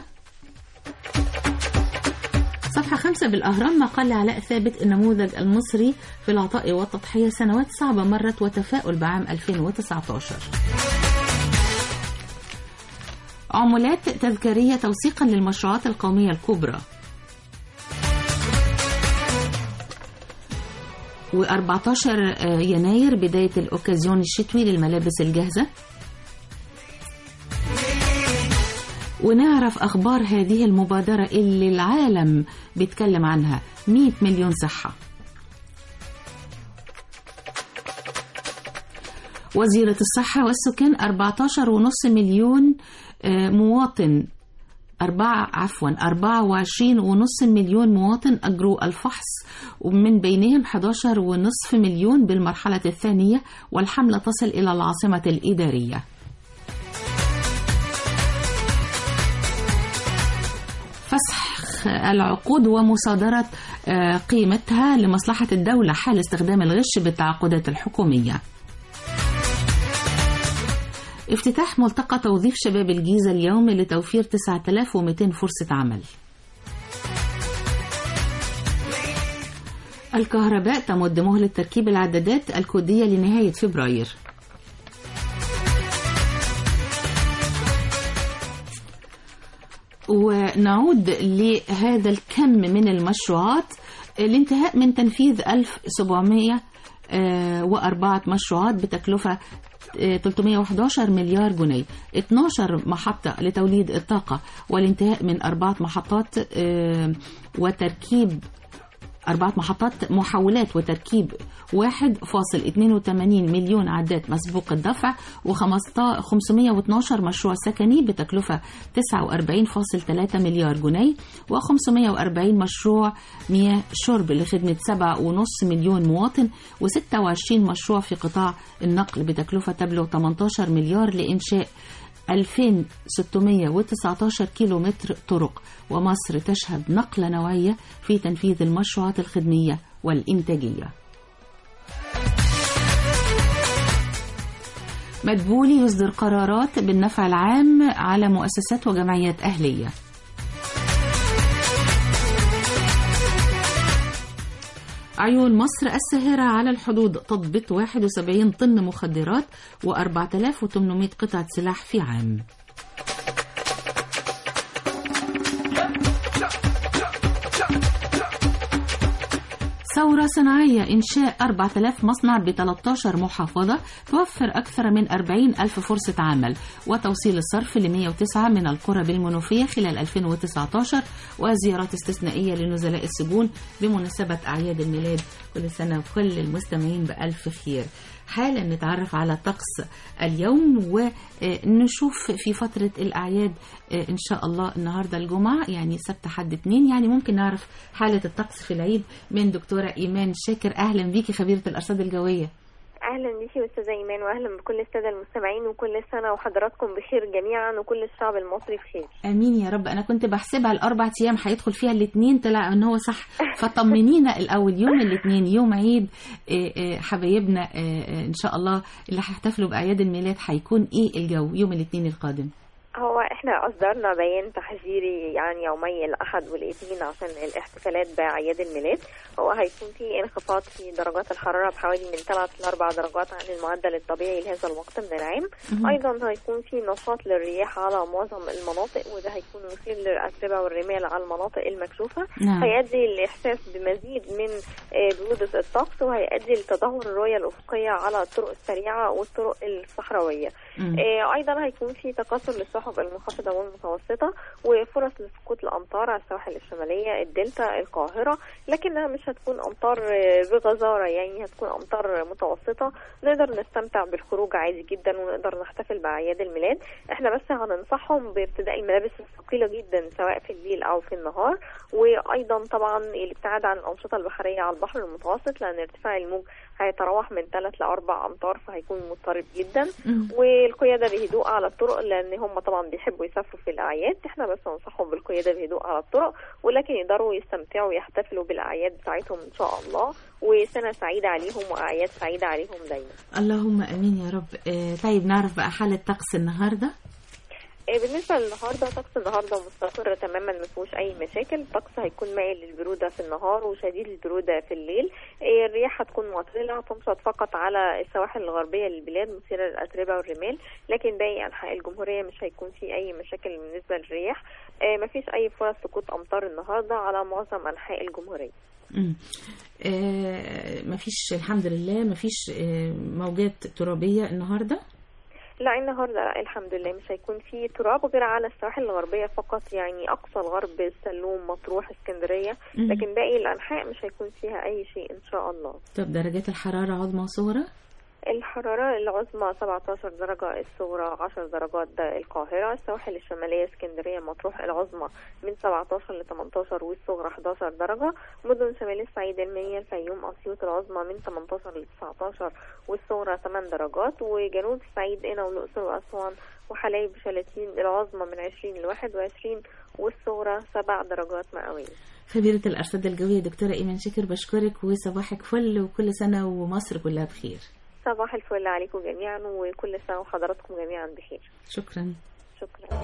صفحة خمسة بالأهرام مقال علاء ثابت النموذج المصري في العطاء والتضحية سنوات صعبة مرت وتفاؤل بعام 2019 عمولات تذكارية توثيقا للمشروعات القومية الكبرى و14 يناير بداية الأوكازيون الشتوي للملابس الجاهزة ونعرف أخبار هذه المبادرة اللي العالم بيتكلم عنها 100 مليون صحة وزيرة الصحة والسكان 14.5 مليون آه، مواطن أربعة عفوا أربعة وعشرين ونص مليون مواطن أجروا الفحص ومن بينهم 11 ونصف مليون بالمرحلة الثانية والحملة تصل إلى العاصمة الإدارية فسخ العقود ومصادرة آه، قيمتها لمصلحة الدولة حال استخدام الغش بالتعاقدات الحكومية افتتاح ملتقى توظيف شباب الجيزة اليوم لتوفير 9200 فرصة عمل الكهرباء تمد مهلة تركيب العدادات الكودية لنهاية فبراير ونعود لهذا الكم من المشروعات الانتهاء من تنفيذ 1704 مشروعات بتكلفة 311 مليار جنيه 12 محطة لتوليد الطاقة والانتهاء من أربعة محطات آه، وتركيب أربعة محطات محولات وتركيب 1.82 مليون عداد مسبوق الدفع و512 مشروع سكني بتكلفة 49.3 مليار جنيه و540 مشروع مياه شرب لخدمة 7.5 مليون مواطن و26 مشروع في قطاع النقل بتكلفة تبلغ 18 مليار لإنشاء 2619 كيلو متر طرق ومصر تشهد نقلة نوعية في تنفيذ المشروعات الخدمية والإنتاجية مدبولي يصدر قرارات بالنفع العام على مؤسسات وجمعيات أهلية عيون مصر الساهرة على الحدود تضبط 71 طن مخدرات و4800 قطعة سلاح في عام ثورة صناعية إنشاء 4000 مصنع ب 13 محافظة توفر أكثر من 40 ألف فرصة عمل وتوصيل الصرف ل 109 من القرى بالمنوفية خلال 2019 وزيارات استثنائية لنزلاء السجون بمناسبة أعياد الميلاد كل سنة وكل المستمعين بألف خير حالا نتعرف على طقس اليوم ونشوف في فترة الأعياد إن شاء الله النهاردة الجمعة يعني سبت حد اتنين يعني ممكن نعرف حالة الطقس في العيد من دكتورة إيمان شاكر أهلا بيكي خبيرة الأرصاد الجوية اهلا بيكي استاذه ايمان واهلا بكل الساده المستمعين وكل سنه وحضراتكم بخير جميعا وكل الشعب المصري بخير امين يا رب انا كنت بحسبها الاربع ايام هيدخل فيها الاثنين طلع ان هو صح فطمنينا الاول يوم الاثنين يوم عيد آه، آه، حبايبنا آه، آه، ان شاء الله اللي هيحتفلوا باعياد الميلاد هيكون ايه الجو يوم الاثنين القادم هو احنا اصدرنا بيان تحذيري يعني يومي الاحد والاثنين عشان الاحتفالات باعياد الميلاد هو هيكون في انخفاض في درجات الحراره بحوالي من 3 ل 4 درجات عن المعدل الطبيعي لهذا الوقت من العام مهم. ايضا هيكون في نشاط للرياح على معظم المناطق وده هيكون مثير للاتربه والرمال على المناطق المكشوفه نعم. هيؤدي الاحساس بمزيد من آه، بروده الطقس وهيؤدي لتدهور الرؤيه الافقيه على الطرق السريعه والطرق الصحراويه مم. آه، ايضا هيكون في تكاثر للسحب السحب المنخفضة والمتوسطة وفرص لسقوط الأمطار على السواحل الشمالية الدلتا القاهرة لكنها مش هتكون أمطار آه، بغزارة يعني هتكون أمطار متوسطة نقدر نستمتع بالخروج عادي جدا ونقدر نحتفل بأعياد الميلاد احنا بس هننصحهم بارتداء الملابس الثقيلة جدا سواء في الليل أو في النهار وأيضا طبعا الابتعاد عن الأنشطة البحرية على البحر المتوسط لأن ارتفاع الموج هيتراوح من 3 ل 4 أمتار فهيكون مضطرب جدا والقيادة بهدوء على الطرق لأن هم طبعا بيحبوا يسافروا في الأعياد احنا بس ننصحهم بالقيادة بهدوء على الطرق ولكن يقدروا يستمتعوا ويحتفلوا بالأعياد بتاعتهم إن شاء الله وسنة سعيدة عليهم وأعياد سعيدة عليهم دايما اللهم امين يا رب آه، طيب نعرف بقى حالة طقس النهارده آه، بالنسبة للنهاردة طقس النهاردة مستقر تماما ما فيهوش أي مشاكل الطقس هيكون مائل للبرودة في النهار وشديد البرودة في الليل آه، الرياح هتكون معتدلة تنشط فقط على السواحل الغربية للبلاد مثيرة للأتربة والرمال لكن باقي أنحاء الجمهورية مش هيكون في أي مشاكل بالنسبة للرياح آه، مفيش أي فرص سقوط أمطار النهاردة على معظم أنحاء الجمهورية مم. آه، مفيش الحمد لله مفيش آه، موجات ترابية النهارده لا النهارده لا الحمد لله مش هيكون في تراب غير على السواحل الغربية فقط يعني أقصى الغرب السلوم مطروح اسكندرية مم. لكن باقي الأنحاء مش هيكون فيها أي شيء إن شاء الله طب درجات الحرارة عظمى وصغرى الحرارة العظمى 17 درجة الصغرى 10 درجات ده القاهرة السواحل الشمالية اسكندرية مطروح العظمى من 17 ل 18 والصغرى 11 درجة مدن شمال الصعيد المنيا الفيوم أسيوط العظمى من 18 ل 19 والصغرى 8 درجات وجنوب الصعيد قنا والأقصر وأسوان وحلايب وشلاتين العظمى من 20 ل 21 والصغرى 7 درجات مئوية خبيرة الأرصاد الجوية دكتورة إيمان شاكر بشكرك وصباحك فل وكل سنة ومصر كلها بخير صباح الفل عليكم جميعا وكل سنة وحضراتكم جميعا بخير شكرا شكرا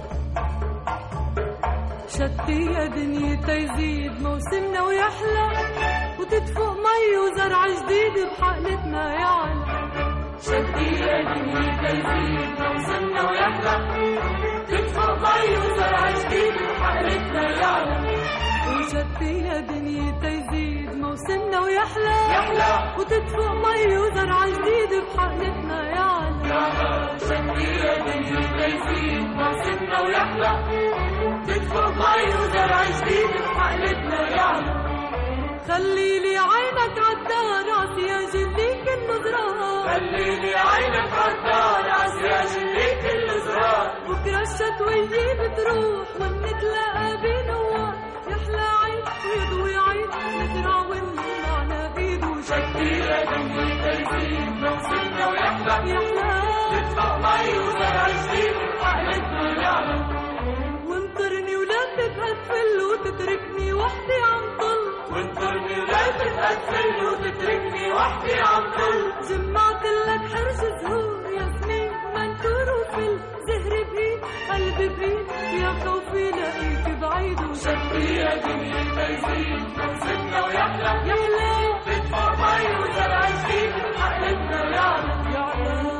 شتي يا دنيا يزيد موسمنا ويحلى وتدفق مي وزرع جديد بحقلتنا يعلى شتي يا دنيا يزيد موسمنا ويحلى تدفق مي وزرع جديد بحقلتنا يعلى وشتي يا دنيا يزيد موسمنا ويحلى يحلى وتدفق مي وزرع جديد بحقلتنا يعلى شتي يا دنيا يزيد موسمنا ويحلى تدفق مي وزرع جديد بحقلتنا يعلى خلي لي عينك عالدار عسيا جليك النظرات خلي لي عينك عالدار عسيا جليك النظرات بكرة الشتوية بتروح ونتلاقى بنوار يحلى عيد ويضوي عيد نزرع ونمعنا بيد وشكي يا دنيا تيزيد موسمنا ويحلى يحلى تدفق مي وزرع جديد بحقلتنا يعلى وانطرني ولا تتقفل وتتركني وحدي عم طل وانطرني ولا تتقفل وتتركني وحدي عم طل جمعت لك حرش زهور ياسمين منثور وفل زهري بايد قلبي بايد يا خوفي لاقيك بعيد وشكي يا دنيا تيزيد موسمنا ويحلى يحلى تدفع مي وزرع جديد بحقلتنا يعلى يعلى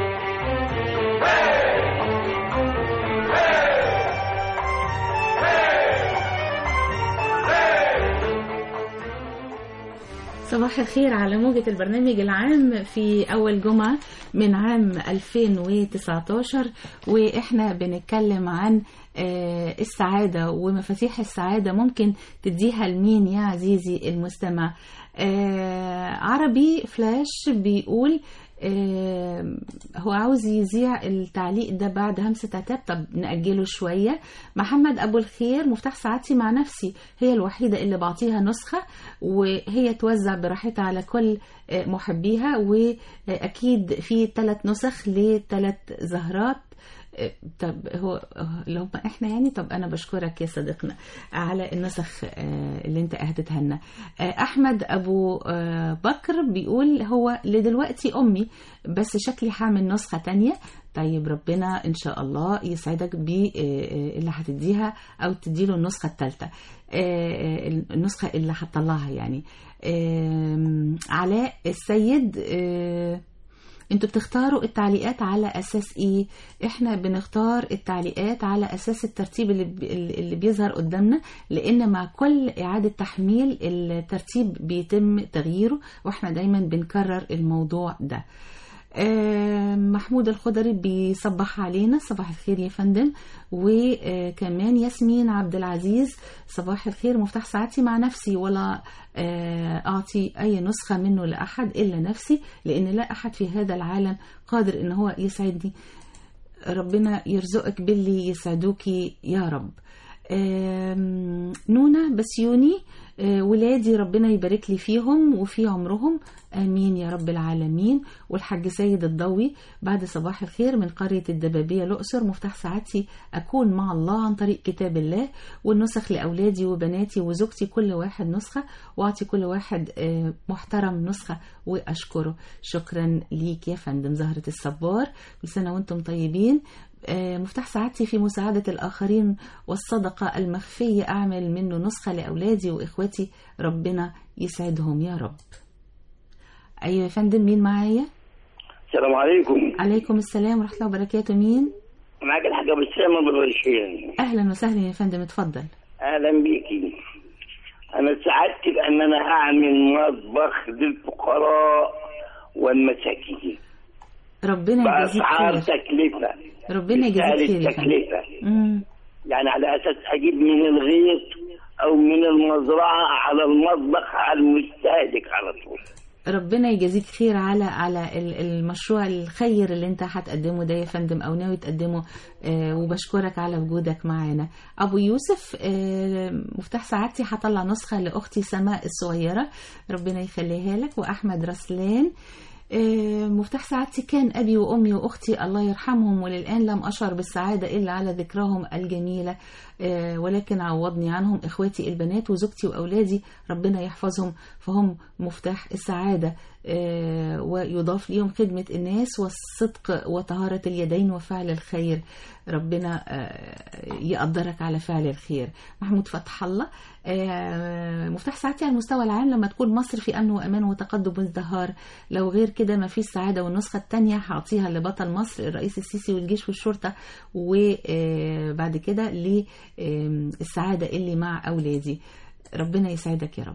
صباح الخير على موجة البرنامج العام في أول جمعة من عام 2019 وإحنا بنتكلم عن آه، السعادة ومفاتيح السعادة ممكن تديها لمين يا عزيزي المستمع آه، عربي فلاش بيقول آه، هو عاوز يذيع التعليق ده بعد همسة عتاب طب نأجله شوية محمد أبو الخير مفتاح سعادتي مع نفسي هي الوحيدة اللي بعطيها نسخة وهي توزع براحتها على كل آه، محبيها وأكيد في ثلاث نسخ لثلاث زهرات آه، طب هو آه، لو ما احنا يعني طب انا بشكرك يا صديقنا على النسخ آه، اللي انت اهدتها لنا آه، احمد ابو آه، بكر بيقول هو لدلوقتي امي بس شكلي هعمل نسخه تانية طيب ربنا ان شاء الله يسعدك باللي هتديها او تديله النسخه الثالثه النسخه اللي هتطلعها يعني آم، علاء السيد آه، انتوا بتختاروا التعليقات على اساس ايه احنا بنختار التعليقات على اساس الترتيب اللي بي- اللي بيظهر قدامنا لان مع كل اعاده تحميل الترتيب بيتم تغييره واحنا دايما بنكرر الموضوع ده آه، محمود الخضري بيصبح علينا صباح الخير يا فندم وكمان ياسمين عبد العزيز صباح الخير مفتاح ساعتي مع نفسي ولا آه، أعطي أي نسخة منه لأحد إلا نفسي لأن لا أحد في هذا العالم قادر إن هو يسعدني ربنا يرزقك باللي يسعدوكي يا رب آم، نونا بسيوني آه، ولادي ربنا يبارك لي فيهم وفي عمرهم امين يا رب العالمين والحاج سيد الضوي بعد صباح الخير من قريه الدبابيه الاقصر مفتاح سعادتي اكون مع الله عن طريق كتاب الله والنسخ لاولادي وبناتي وزوجتي كل واحد نسخه واعطي كل واحد آه، محترم نسخه واشكره شكرا ليك يا فندم زهره الصبار كل سنه وانتم طيبين آه، مفتاح سعادتي في مساعدة الآخرين والصدقة المخفية أعمل منه نسخة لأولادي وإخواتي ربنا يسعدهم يا رب أيوة يا فندم مين معايا؟ السلام عليكم عليكم السلام ورحمة الله وبركاته مين؟ معك الحاج ابو السلام ابو الرشيد أهلا وسهلا يا فندم اتفضل اهلا بيكي انا سعدت بان انا هعمل مطبخ للفقراء والمساكين ربنا يجازيك باسعار خير تكلفه ربنا يجازيك بسعر خير يا فندم التكلفه مم. يعني على اساس اجيب من الغيط او من المزرعه على المطبخ على المستهلك على طول ربنا يجازيك خير على على ال- المشروع الخير اللي انت هتقدمه ده يا فندم او ناوي تقدمه آه، وبشكرك على وجودك معانا ابو يوسف آه، مفتاح سعادتي هطلع نسخه لاختي سماء الصغيره ربنا يخليها لك واحمد رسلان آه، مفتاح سعادتي كان أبي وأمي وأختي الله يرحمهم وللآن لم أشعر بالسعادة إلا على ذكراهم الجميلة آه، ولكن عوضني عنهم إخواتي البنات وزوجتي وأولادي ربنا يحفظهم فهم مفتاح السعادة آه، ويضاف ليهم خدمة الناس والصدق وطهارة اليدين وفعل الخير ربنا آه، يقدرك على فعل الخير محمود فتح الله آه، مفتاح سعادتي على المستوى العام لما تكون مصر في أمن وأمان وتقدم وازدهار لو غير كده ما فيش سعادة والنسخة التانية هعطيها لبطل مصر الرئيس السيسي والجيش والشرطة وبعد كده للسعادة اللي مع أولادي ربنا يسعدك يا رب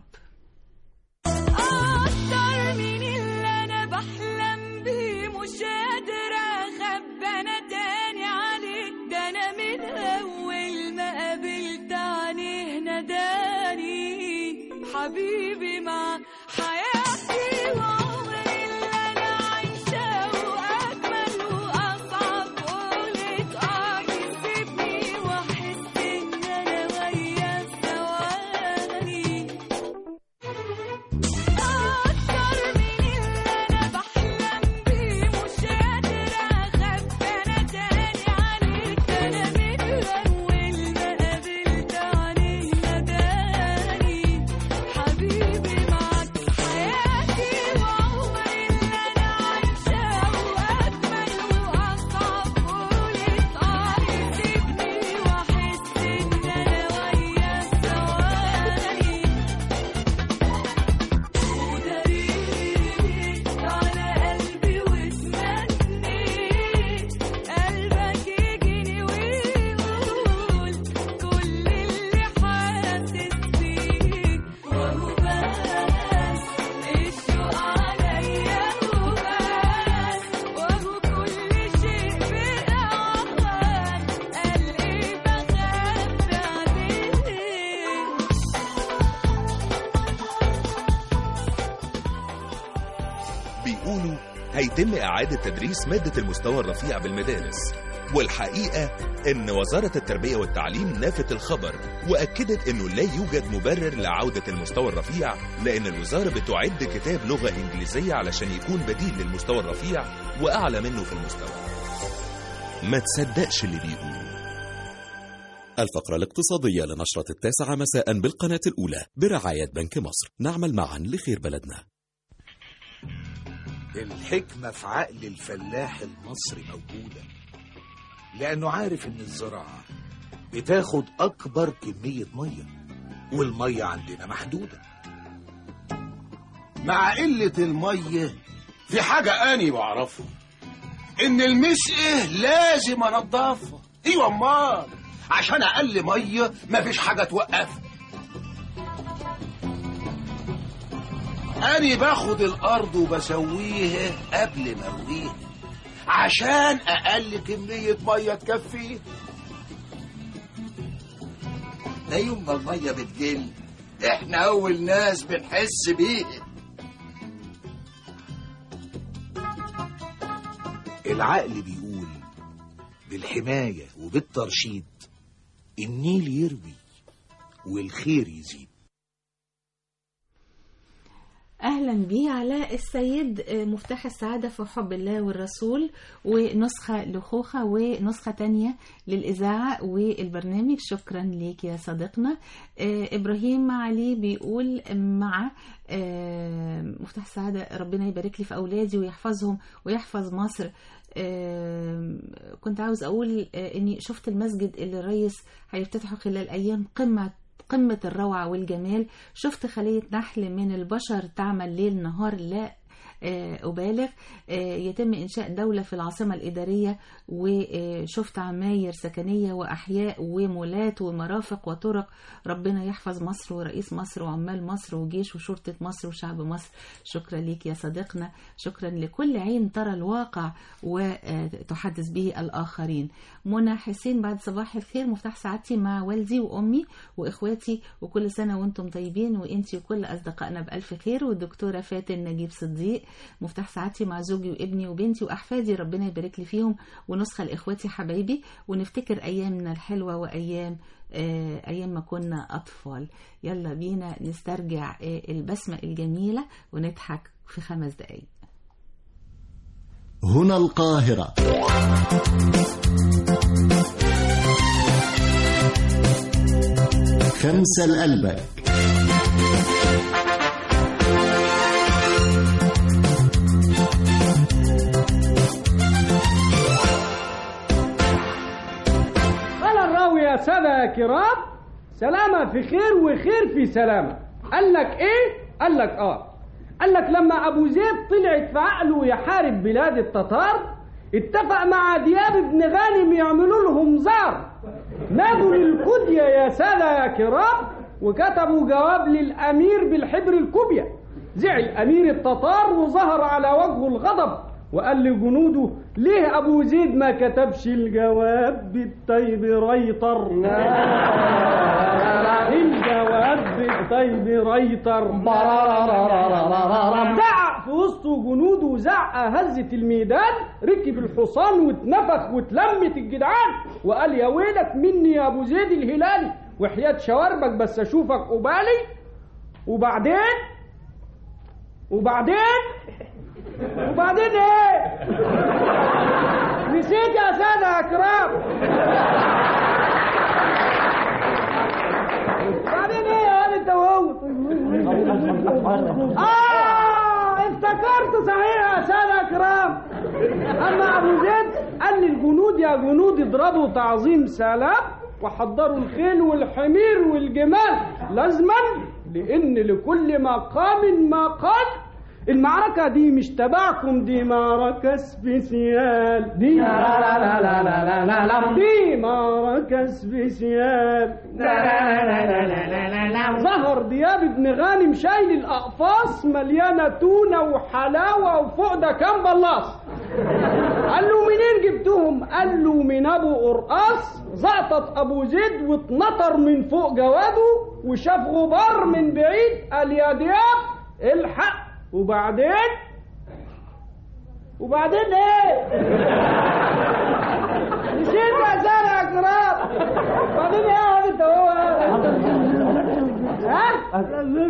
أكتر من اللي أنا بحلم بيه مش قادرة أخبى أنا تاني عليك ده أنا من أول ما قابلت عينيه ناداني حبيبي مع حياتي وعمري اللي أنا عايشاه وأجمل وأصعب قولت آه يسيبني وأحس إن أنا ويا ثواني أكتر من اللي أنا بحلم بيه مش قادرة أخبى أنا تاني عليك ده أنا من أول ما قابلت عينيه ناداني حبيبي معاك حياتي وعمري اللي أنا عايشاه وأجمل وأصعب قولت آه يسيبني وأحس إن أنا ويا ثواني وداريت على قلبي واسمعني قلبك يجيني ويقول كل اللي حاسس بيه وهو بس الشوق عليا وبس وهو كل شيء بأوان قلبي بخاف عليه بيقولوا هيتم إعادة تدريس مادة المستوى الرفيع بالمدارس والحقيقة إن وزارة التربية والتعليم نافت الخبر وأكدت إنه لا يوجد مبرر لعودة المستوى الرفيع لأن الوزارة بتعد كتاب لغة إنجليزية علشان يكون بديل للمستوى الرفيع وأعلى منه في المستوى ما تصدقش اللي بيقولوا الفقرة الاقتصادية لنشرة التاسعة مساء بالقناة الأولى برعاية بنك مصر نعمل معا لخير بلدنا الحكمة في عقل الفلاح المصري موجودة لأنه عارف إن الزراعة بتاخد أكبر كمية مية والمية عندنا محدودة مع قلة المية في حاجة أني بعرفها إن المسقة لازم أنضفها أيوة أمال عشان أقل مية مفيش حاجة توقفها أنا باخد الأرض وبسويها قبل ما أرويها عشان أقل كمية مية تكفيه ده يوم ما المية بتقل احنا أول ناس بنحس بيها العقل بيقول بالحماية وبالترشيد النيل يروي والخير يزيد اهلا بيه علاء السيد آه، مفتاح السعاده في حب الله والرسول ونسخه لخوخه ونسخه تانية للاذاعه والبرنامج شكرا ليك يا صديقنا آه، ابراهيم علي بيقول مع آه، مفتاح السعاده ربنا يبارك لي في اولادي ويحفظهم ويحفظ مصر آه، كنت عاوز اقول آه، اني شفت المسجد اللي الرئيس هيفتتحه خلال ايام قمه قمة الروعة والجمال شفت خلية نحل من البشر تعمل ليل نهار لا آه، أبالغ آه، يتم إنشاء دولة في العاصمة الإدارية وشفت عماير سكنية وأحياء ومولات ومرافق وطرق ربنا يحفظ مصر ورئيس مصر وعمال مصر وجيش وشرطة مصر وشعب مصر شكرا ليك يا صديقنا شكرا لكل عين ترى الواقع وتحدث به الآخرين منى حسين بعد صباح الخير مفتاح سعادتي مع والدي وأمي وإخواتي وكل سنة وأنتم طيبين وأنتي وكل أصدقائنا بألف خير والدكتورة فاتن نجيب صديق مفتاح سعادتي مع زوجي وابني وبنتي وأحفادي ربنا يبارك لي فيهم ونسخة لإخواتي حبايبي ونفتكر أيامنا الحلوة وأيام آه، أيام ما كنا أطفال يلا بينا نسترجع آه، البسمة الجميلة ونضحك في خمس دقايق هنا القاهرة خمسة لقلبك قال الراوي يا سادة يا كرام سلامة في خير وخير في سلامة قال لك ايه قال لك اه قال لك لما ابو زيد طلعت في عقله يحارب بلاد التتار اتفق مع دياب بن غانم يعملوا لهم زار نادوا للكدية يا سادة يا كرام وكتبوا جواب للأمير بالحبر الكوبيا زعل أمير التتار وظهر على وجهه الغضب وقال لجنوده ليه أبو زيد ما كتبش الجواب بالطيب ريطر الجواب بالطيب ريطر زعق في وسط جنوده زعقة هزت الميدان ركب الحصان واتنفخ واتلمت الجدعان وقال يا ويلك مني يا ابو زيد الهلالي وحياة شواربك بس اشوفك قبالي وبعدين وبعدين وبعدين ايه نسيت يا سادة يا كرام بعدين ايه يا ولد انت وهو اه افتكرت صحيح يا سادة يا كرام اما ابو زيد قال للجنود يا جنود اضربوا تعظيم سلام وحضروا الخيل والحمير والجمال لازما لان لكل مقام مقال المعركة دي مش تبعكم دي معركة سبيسيال دي لا لا لا لا لا لا لا. دي معركة سبيسيال لا لا لا لا لا لا لا. ظهر دياب ابن غانم شايل الأقفاص مليانة تونة وحلاوة وفوق ده كام بلاص قال له منين جبتهم قال له من ابو قرقاص زقطت ابو زيد واتنطر من فوق جواده وشاف غبار من بعيد قال يا دياب الحق وبعدين وبعدين ايه نسيت يا زارع يا كرام بعدين ايه يا واد انت هو ها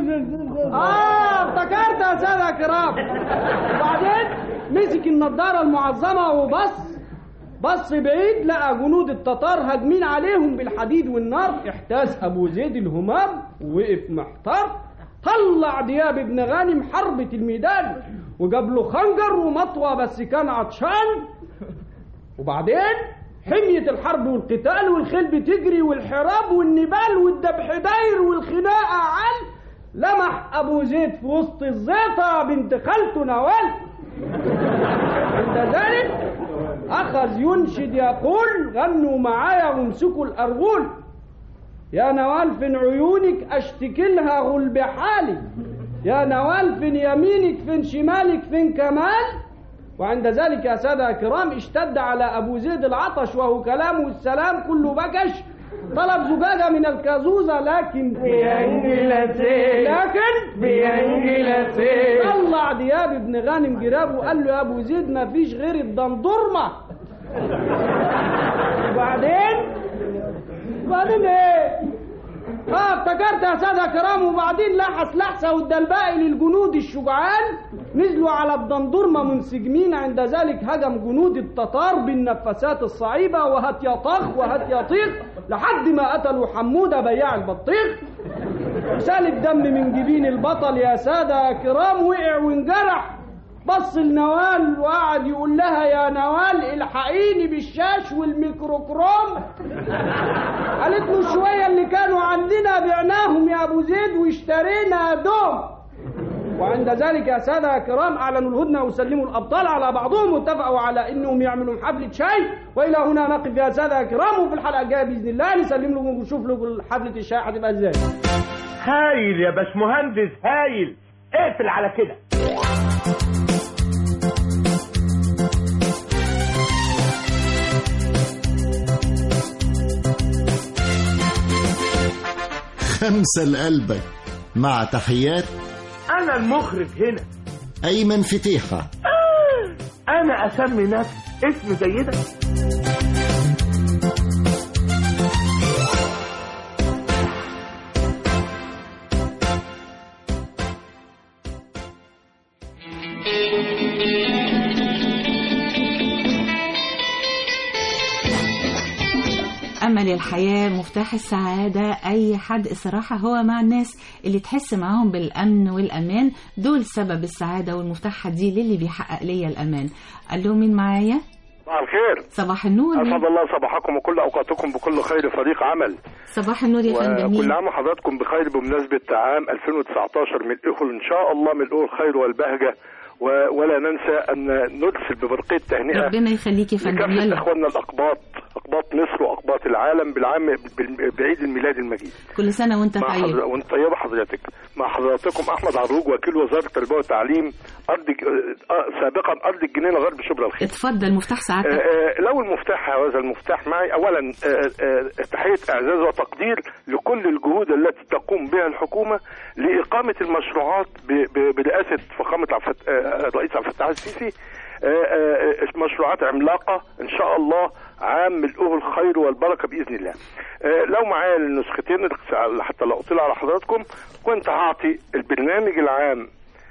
اه افتكرت يا سادة يا كرام وبعدين مسك النضارة المعظمة وبص بص بعيد لقى جنود التتار هاجمين عليهم بالحديد والنار احتاس ابو زيد الهمام ووقف محتار طلع دياب ابن غانم حربة الميدان وجاب له خنجر ومطوة بس كان عطشان وبعدين حمية الحرب والقتال والخيل بتجري والحراب والنبال والذبح داير والخناقة عال لمح أبو زيد في وسط الزيطة بنت خالته نوال عند ذلك أخذ ينشد يقول غنوا معايا وامسكوا الأرغول يا نوال فين عيونك أشتكي لها غلب حالي يا نوال فين يمينك فين شمالك فين كمال وعند ذلك يا سادة الكرام اشتد على أبو زيد العطش وهو كلامه السلام كله بكش طلب زجاجة من الكازوزة لكن بينجلسي. لكن بينجلسي. طلع دياب ابن غانم جرابه وقال له يا أبو زيد ما فيش غير الدندرمة وبعدين وبعدين ايه اه افتكرت يا ساده كرام وبعدين لحس لحسه والدلبائي للجنود الشجعان نزلوا على الدندرمه منسجمين عند ذلك هجم جنود التتار بالنفاسات الصعيبه وهات يا طخ وهات يا طيخ لحد ما قتلوا حموده بياع البطيخ سال الدم من جبين البطل يا ساده كرام وقع وانجرح بص لنوال وقعد يقول لها يا نوال الحقيني بالشاش والميكروكروم قالت له شوية اللي كانوا عندنا بعناهم يا أبو زيد واشترينا دوم وعند ذلك يا سادة يا كرام أعلنوا الهدنة وسلموا الأبطال على بعضهم واتفقوا على أنهم يعملوا حفلة شاي وإلى هنا نقف يا سادة يا كرام وفي الحلقة الجاية بإذن الله نسلم لكم ونشوف لكم حفلة الشاي هتبقى إزاي هايل يا باشمهندس هايل اقفل على كده خمسة لقلبك مع تحيات انا المخرج هنا أيمن فتيحة انا اسمي نفسي اسم زي ده أمل الحياة مفتاح السعادة أي حد الصراحة هو مع الناس اللي تحس معاهم بالأمن والأمان دول سبب السعادة والمفتاح دي للي بيحقق ليا الأمان قال له مين معايا صباح الخير صباح النور اسعد الله صباحكم وكل اوقاتكم بكل خير فريق عمل صباح النور يا فندم وكل مين عام وحضراتكم بخير بمناسبة عام 2019 ملئه إن شاء الله ملئه الخير والبهجة و- ولا ننسى أن نرسل ببرقية تهنئة ربنا يخليك يا فندم لكافة يلا إخواننا الأقباط أقباط مصر وأقباط العالم بالعام بال- بعيد الميلاد المجيد كل سنة وانت مع طيب حضر... وانت طيبة حضرتك مع حضراتكم أحمد عروج وكيل وزارة التربية والتعليم أرض ج- آه، سابقا أرض الجنينة غرب شبرا الخير اتفضل مفتاح آه، سعادتك آه، لو المفتاح هذا المفتاح معي اولا آه، آه، تحيه اعزاز وتقدير لكل الجهود التي تقوم بها الحكومه لاقامه المشروعات ب- ب- برئاسه فخامه عبد الفت- آه، الرئيس عبد الفتاح السيسي آه، آه، مشروعات عملاقه ان شاء الله عام ملؤه الخير والبركه باذن الله. آه، لو معايا النسختين حتى لا اطيل على حضراتكم كنت هعطي البرنامج العام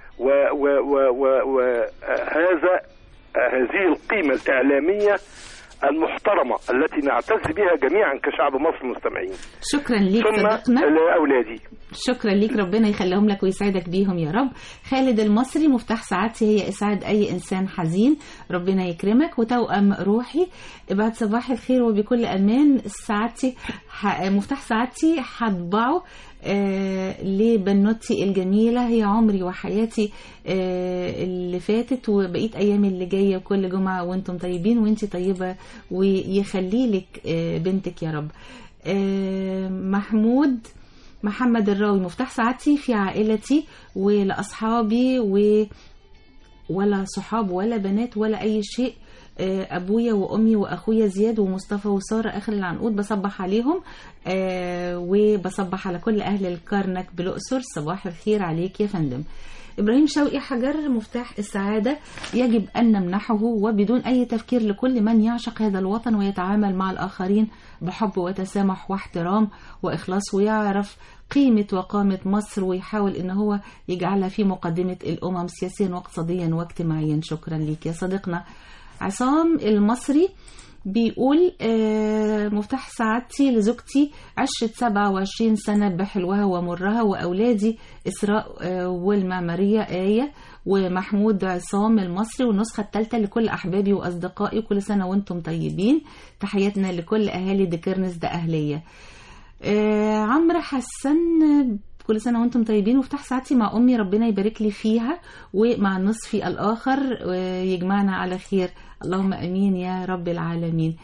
وهذا هذه القيمة الإعلامية المحترمة التي نعتز بها جميعا كشعب مصر المستمعين شكرا ليك ثم صديقنا لأولادي شكرا ليك ربنا يخليهم لك ويسعدك بيهم يا رب خالد المصري مفتاح سعادتي هي اسعاد اي انسان حزين ربنا يكرمك وتوأم روحي بعد صباح الخير وبكل امان سعادتي ح... مفتاح سعادتي هطبعه آه لبنوتي الجميلة هي عمري وحياتي آه اللي فاتت وبقيت أيامي اللي جاية وكل جمعة وانتم طيبين وانتي طيبة ويخلي لك آه بنتك يا رب آه محمود محمد الراوي مفتاح سعادتي في عائلتي ولأصحابي و ولا صحاب ولا بنات ولا أي شيء آه، أبويا وأمي وأخويا زياد ومصطفى وسارة آخر العنقود بصبح عليهم آه، وبصبح على كل أهل الكرنك بالأقصر صباح الخير عليك يا فندم إبراهيم شوقي حجر مفتاح السعادة يجب أن نمنحه وبدون أي تفكير لكل من يعشق هذا الوطن ويتعامل مع الآخرين بحب وتسامح واحترام وإخلاص ويعرف قيمة وقامة مصر ويحاول إن هو يجعلها في مقدمة الأمم سياسيا واقتصاديا واجتماعيا شكرا ليك يا صديقنا عصام المصري بيقول آه، مفتاح سعادتي لزوجتي عشت 27 سنة بحلوها ومرها وأولادي إسراء آه، والمعمارية آية ومحمود عصام المصري والنسخة الثالثة لكل أحبابي وأصدقائي كل سنة وأنتم طيبين تحياتنا لكل أهالي ديكرنس ده أهلية آه، عمرو حسن كل سنة وانتم طيبين وفتح ساعتي مع أمي ربنا يبارك لي فيها ومع نصفي الآخر ويجمعنا على خير اللهم أمين يا رب العالمين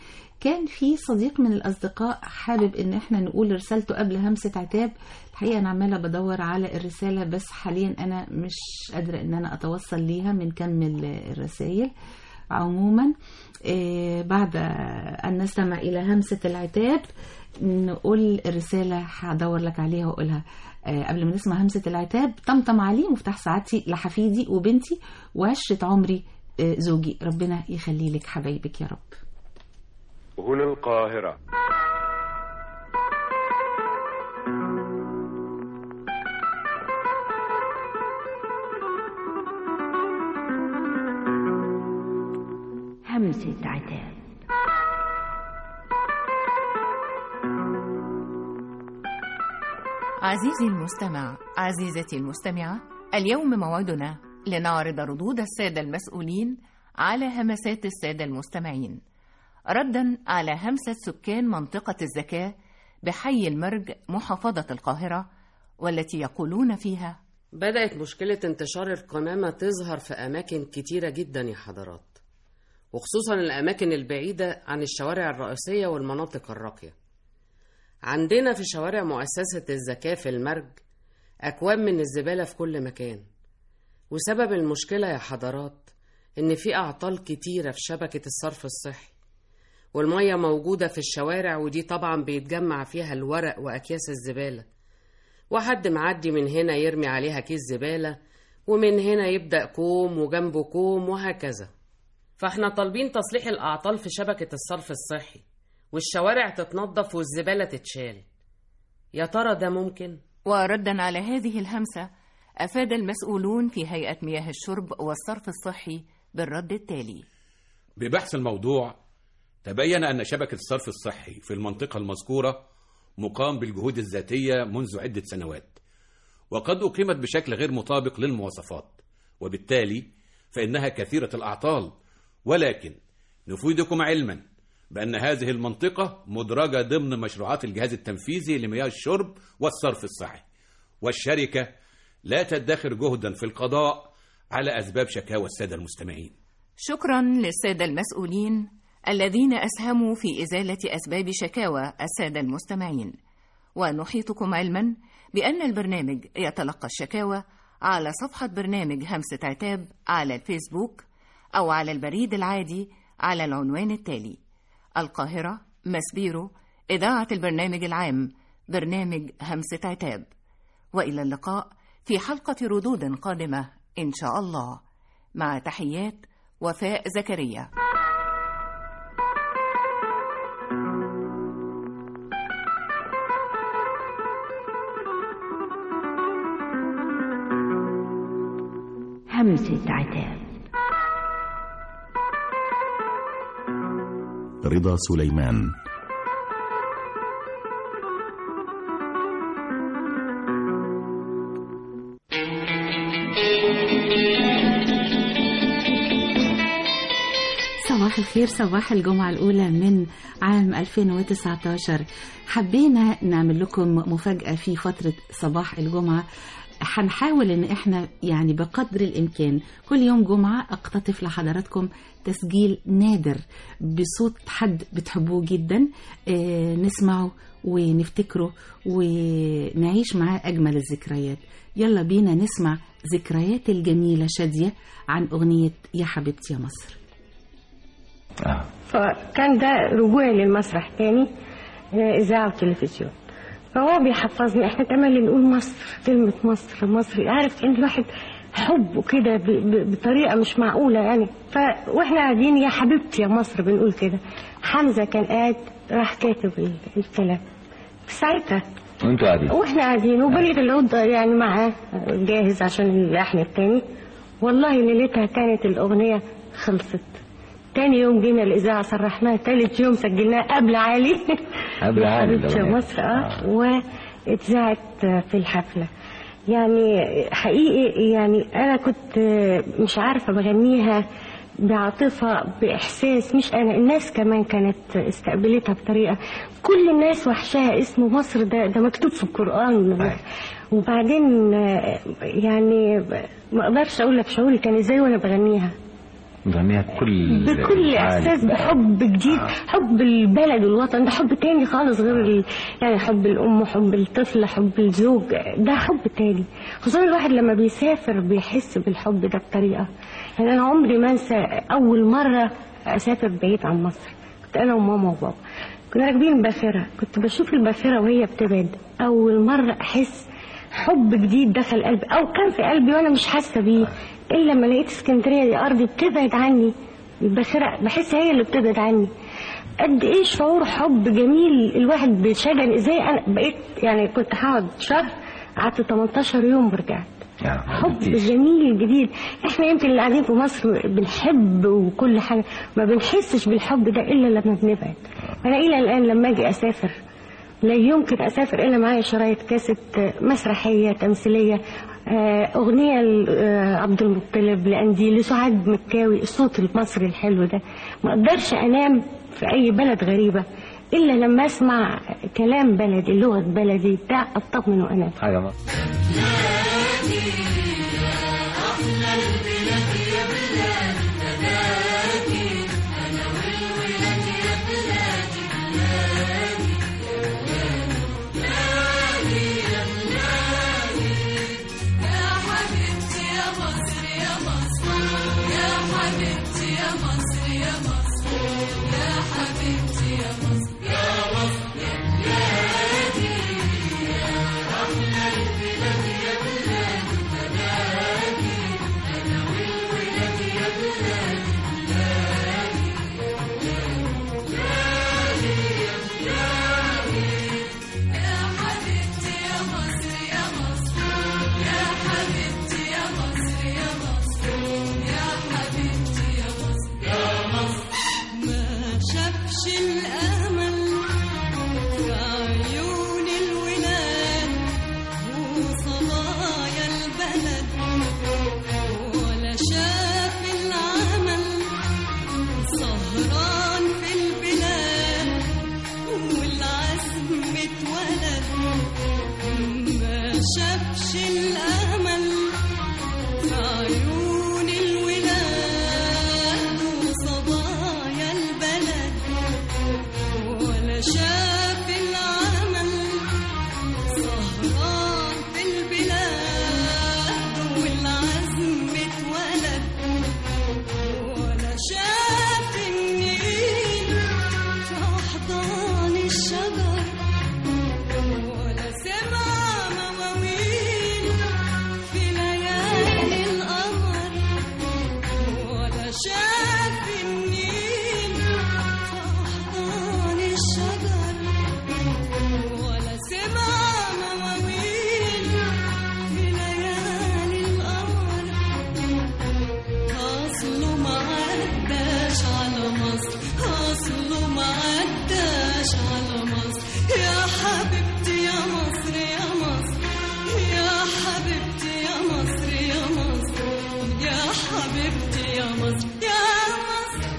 كان في صديق من الأصدقاء حابب إن احنا نقول رسالته قبل همسة عتاب الحقيقة أنا عمالة بدور على الرسالة بس حاليا أنا مش قادرة إن أنا أتوصل ليها من كم الرسائل عموما آه، بعد أن نستمع إلى همسة العتاب نقول الرسالة هدور لك عليها وأقولها آه، قبل ما نسمع همسة العتاب طمطم علي مفتاح سعادتي لحفيدي وبنتي وعشرة عمري آه، زوجي ربنا يخلي لك حبايبك يا رب هنا القاهرة همسة عتاب عزيزي المستمع عزيزتي المستمعة اليوم موعدنا لنعرض ردود السادة المسؤولين على همسات السادة المستمعين ردا على همسة سكان منطقة الزكاة بحي المرج محافظة القاهرة والتي يقولون فيها بدأت مشكلة انتشار القمامة تظهر في أماكن كتيرة جدا يا حضرات وخصوصا الأماكن البعيدة عن الشوارع الرئيسية والمناطق الراقية عندنا في شوارع مؤسسة الزكاة في المرج أكوام من الزبالة في كل مكان وسبب المشكلة يا حضرات إن في أعطال كتيرة في شبكة الصرف الصحي والمية موجودة في الشوارع ودي طبعا بيتجمع فيها الورق وأكياس الزبالة وحد معدي من هنا يرمي عليها كيس زبالة ومن هنا يبدأ كوم وجنبه كوم وهكذا فاحنا طالبين تصليح الأعطال في شبكة الصرف الصحي والشوارع تتنظف والزبالة تتشال يا ترى ده ممكن؟ وردا على هذه الهمسة أفاد المسؤولون في هيئة مياه الشرب والصرف الصحي بالرد التالي ببحث الموضوع تبين أن شبكة الصرف الصحي في المنطقة المذكورة مقام بالجهود الذاتية منذ عدة سنوات وقد أقيمت بشكل غير مطابق للمواصفات وبالتالي فإنها كثيرة الأعطال ولكن نفيدكم علما بأن هذه المنطقة مدرجة ضمن مشروعات الجهاز التنفيذي لمياه الشرب والصرف الصحي والشركة لا تدخر جهدا في القضاء على أسباب شكاوى السادة المستمعين شكرا للسادة المسؤولين الذين أسهموا في إزالة أسباب شكاوى السادة المستمعين ونحيطكم علما بأن البرنامج يتلقى الشكاوى على صفحة برنامج همسة عتاب على الفيسبوك أو على البريد العادي على العنوان التالي القاهرة مسبيرو إذاعة البرنامج العام برنامج همسة عتاب وإلى اللقاء في حلقة ردود قادمة إن شاء الله مع تحيات وفاء زكريا همسة عتاب رضا سليمان صباح الخير صباح الجمعة الأولى من عام 2019 حبينا نعمل لكم مفاجأة في فترة صباح الجمعة هنحاول ان احنا يعني بقدر الامكان كل يوم جمعة اقتطف لحضراتكم تسجيل نادر بصوت حد بتحبوه جدا آه نسمعه ونفتكره ونعيش معاه اجمل الذكريات يلا بينا نسمع ذكريات الجميلة شادية عن اغنية يا حبيبتي يا مصر فكان ده رجوعي للمسرح تاني آه، إذاعة وتلفزيون فهو بيحفظني احنا تملي نقول مصر كلمة مصر مصر عارف ان الواحد حبه كده ب- ب- بطريقة مش معقولة يعني ف واحنا قاعدين يا حبيبتي يا مصر بنقول كده حمزة كان قاعد راح كاتب ال- الكلام في ساعتها وانتوا قاعدين واحنا قاعدين وبلغ العود يعني معاه جاهز عشان اللحن التاني والله ليلتها كانت الأغنية خلصت تاني يوم جينا الإذاعة صرحناها تالت يوم سجلناها قبل علي قبل يا علي حبيبتي يا الأغنية. مصر اه واتذاعت في الحفلة يعني حقيقي يعني أنا كنت مش عارفة بغنيها بعاطفة بإحساس مش أنا الناس كمان كانت استقبلتها بطريقة كل الناس وحشاها اسم مصر ده ده مكتوب في القرآن وبعدين، وبعدين، آه، يعني ما اقدرش اقول لك شعوري كان ازاي وانا بغنيها. يعني كانت حاجه كده مغنيها بكل بكل عالي. احساس بحب جديد حب البلد والوطن ده حب تاني خالص غير ال... يعني حب الام حب الطفل حب الزوج ده حب تاني خصوصا الواحد لما بيسافر بيحس بالحب ده بطريقه يعني انا عمري ما انسى اول مره اسافر بعيد عن مصر كنت انا وماما وبابا كنا راكبين باخره كنت بشوف الباخره وهي بتبعد اول مره احس حب جديد دخل قلبي او كان في قلبي وانا مش حاسه بيه الا لما لقيت اسكندريه دي ارضي بتبعد عني الباخره بحس هي اللي بتبعد عني قد ايه شعور حب جميل الواحد بيشجن ازاي انا بقيت يعني كنت هقعد شهر قعدت 18 يوم ورجعت حب جميل جديد احنا يمكن اللي قاعدين في مصر بنحب وكل حاجه ما بنحسش بالحب ده الا لما بنبعد انا الى الان لما اجي اسافر لا يمكن اسافر الا معايا شرايط كاسيت مسرحيه تمثيليه آه، اغنيه لعبد المطلب لانديل لسعاد مكاوي الصوت المصري الحلو ده ما اقدرش انام في اي بلد غريبه الا لما اسمع كلام بلدي لغه بلدي ده اطمن وانام حاجة مصر ما شافش الأمل في عيون الولاد وصبايا البلد ولا شاف العمل سهران في البلاد والعزم اتولد ما شافش الأمل في عيون الولاد وصبايا البلد ولا شاف العمل سهران في البلاد والعزم اتولد ولا شاف النيل في أحضان الشجر ولا سمع مواويل في ليالي القمر ولا شاف النيل في أحضان الشجر ولا سمع مواويل في ليالي القمر أصله ما عداش على مصر أصله ما عداش على مصر يا حبيبتي يا مصر يا مصر يا حبيبتي يا مصر يا مصر يا حبيبتي يا مصر يا مصر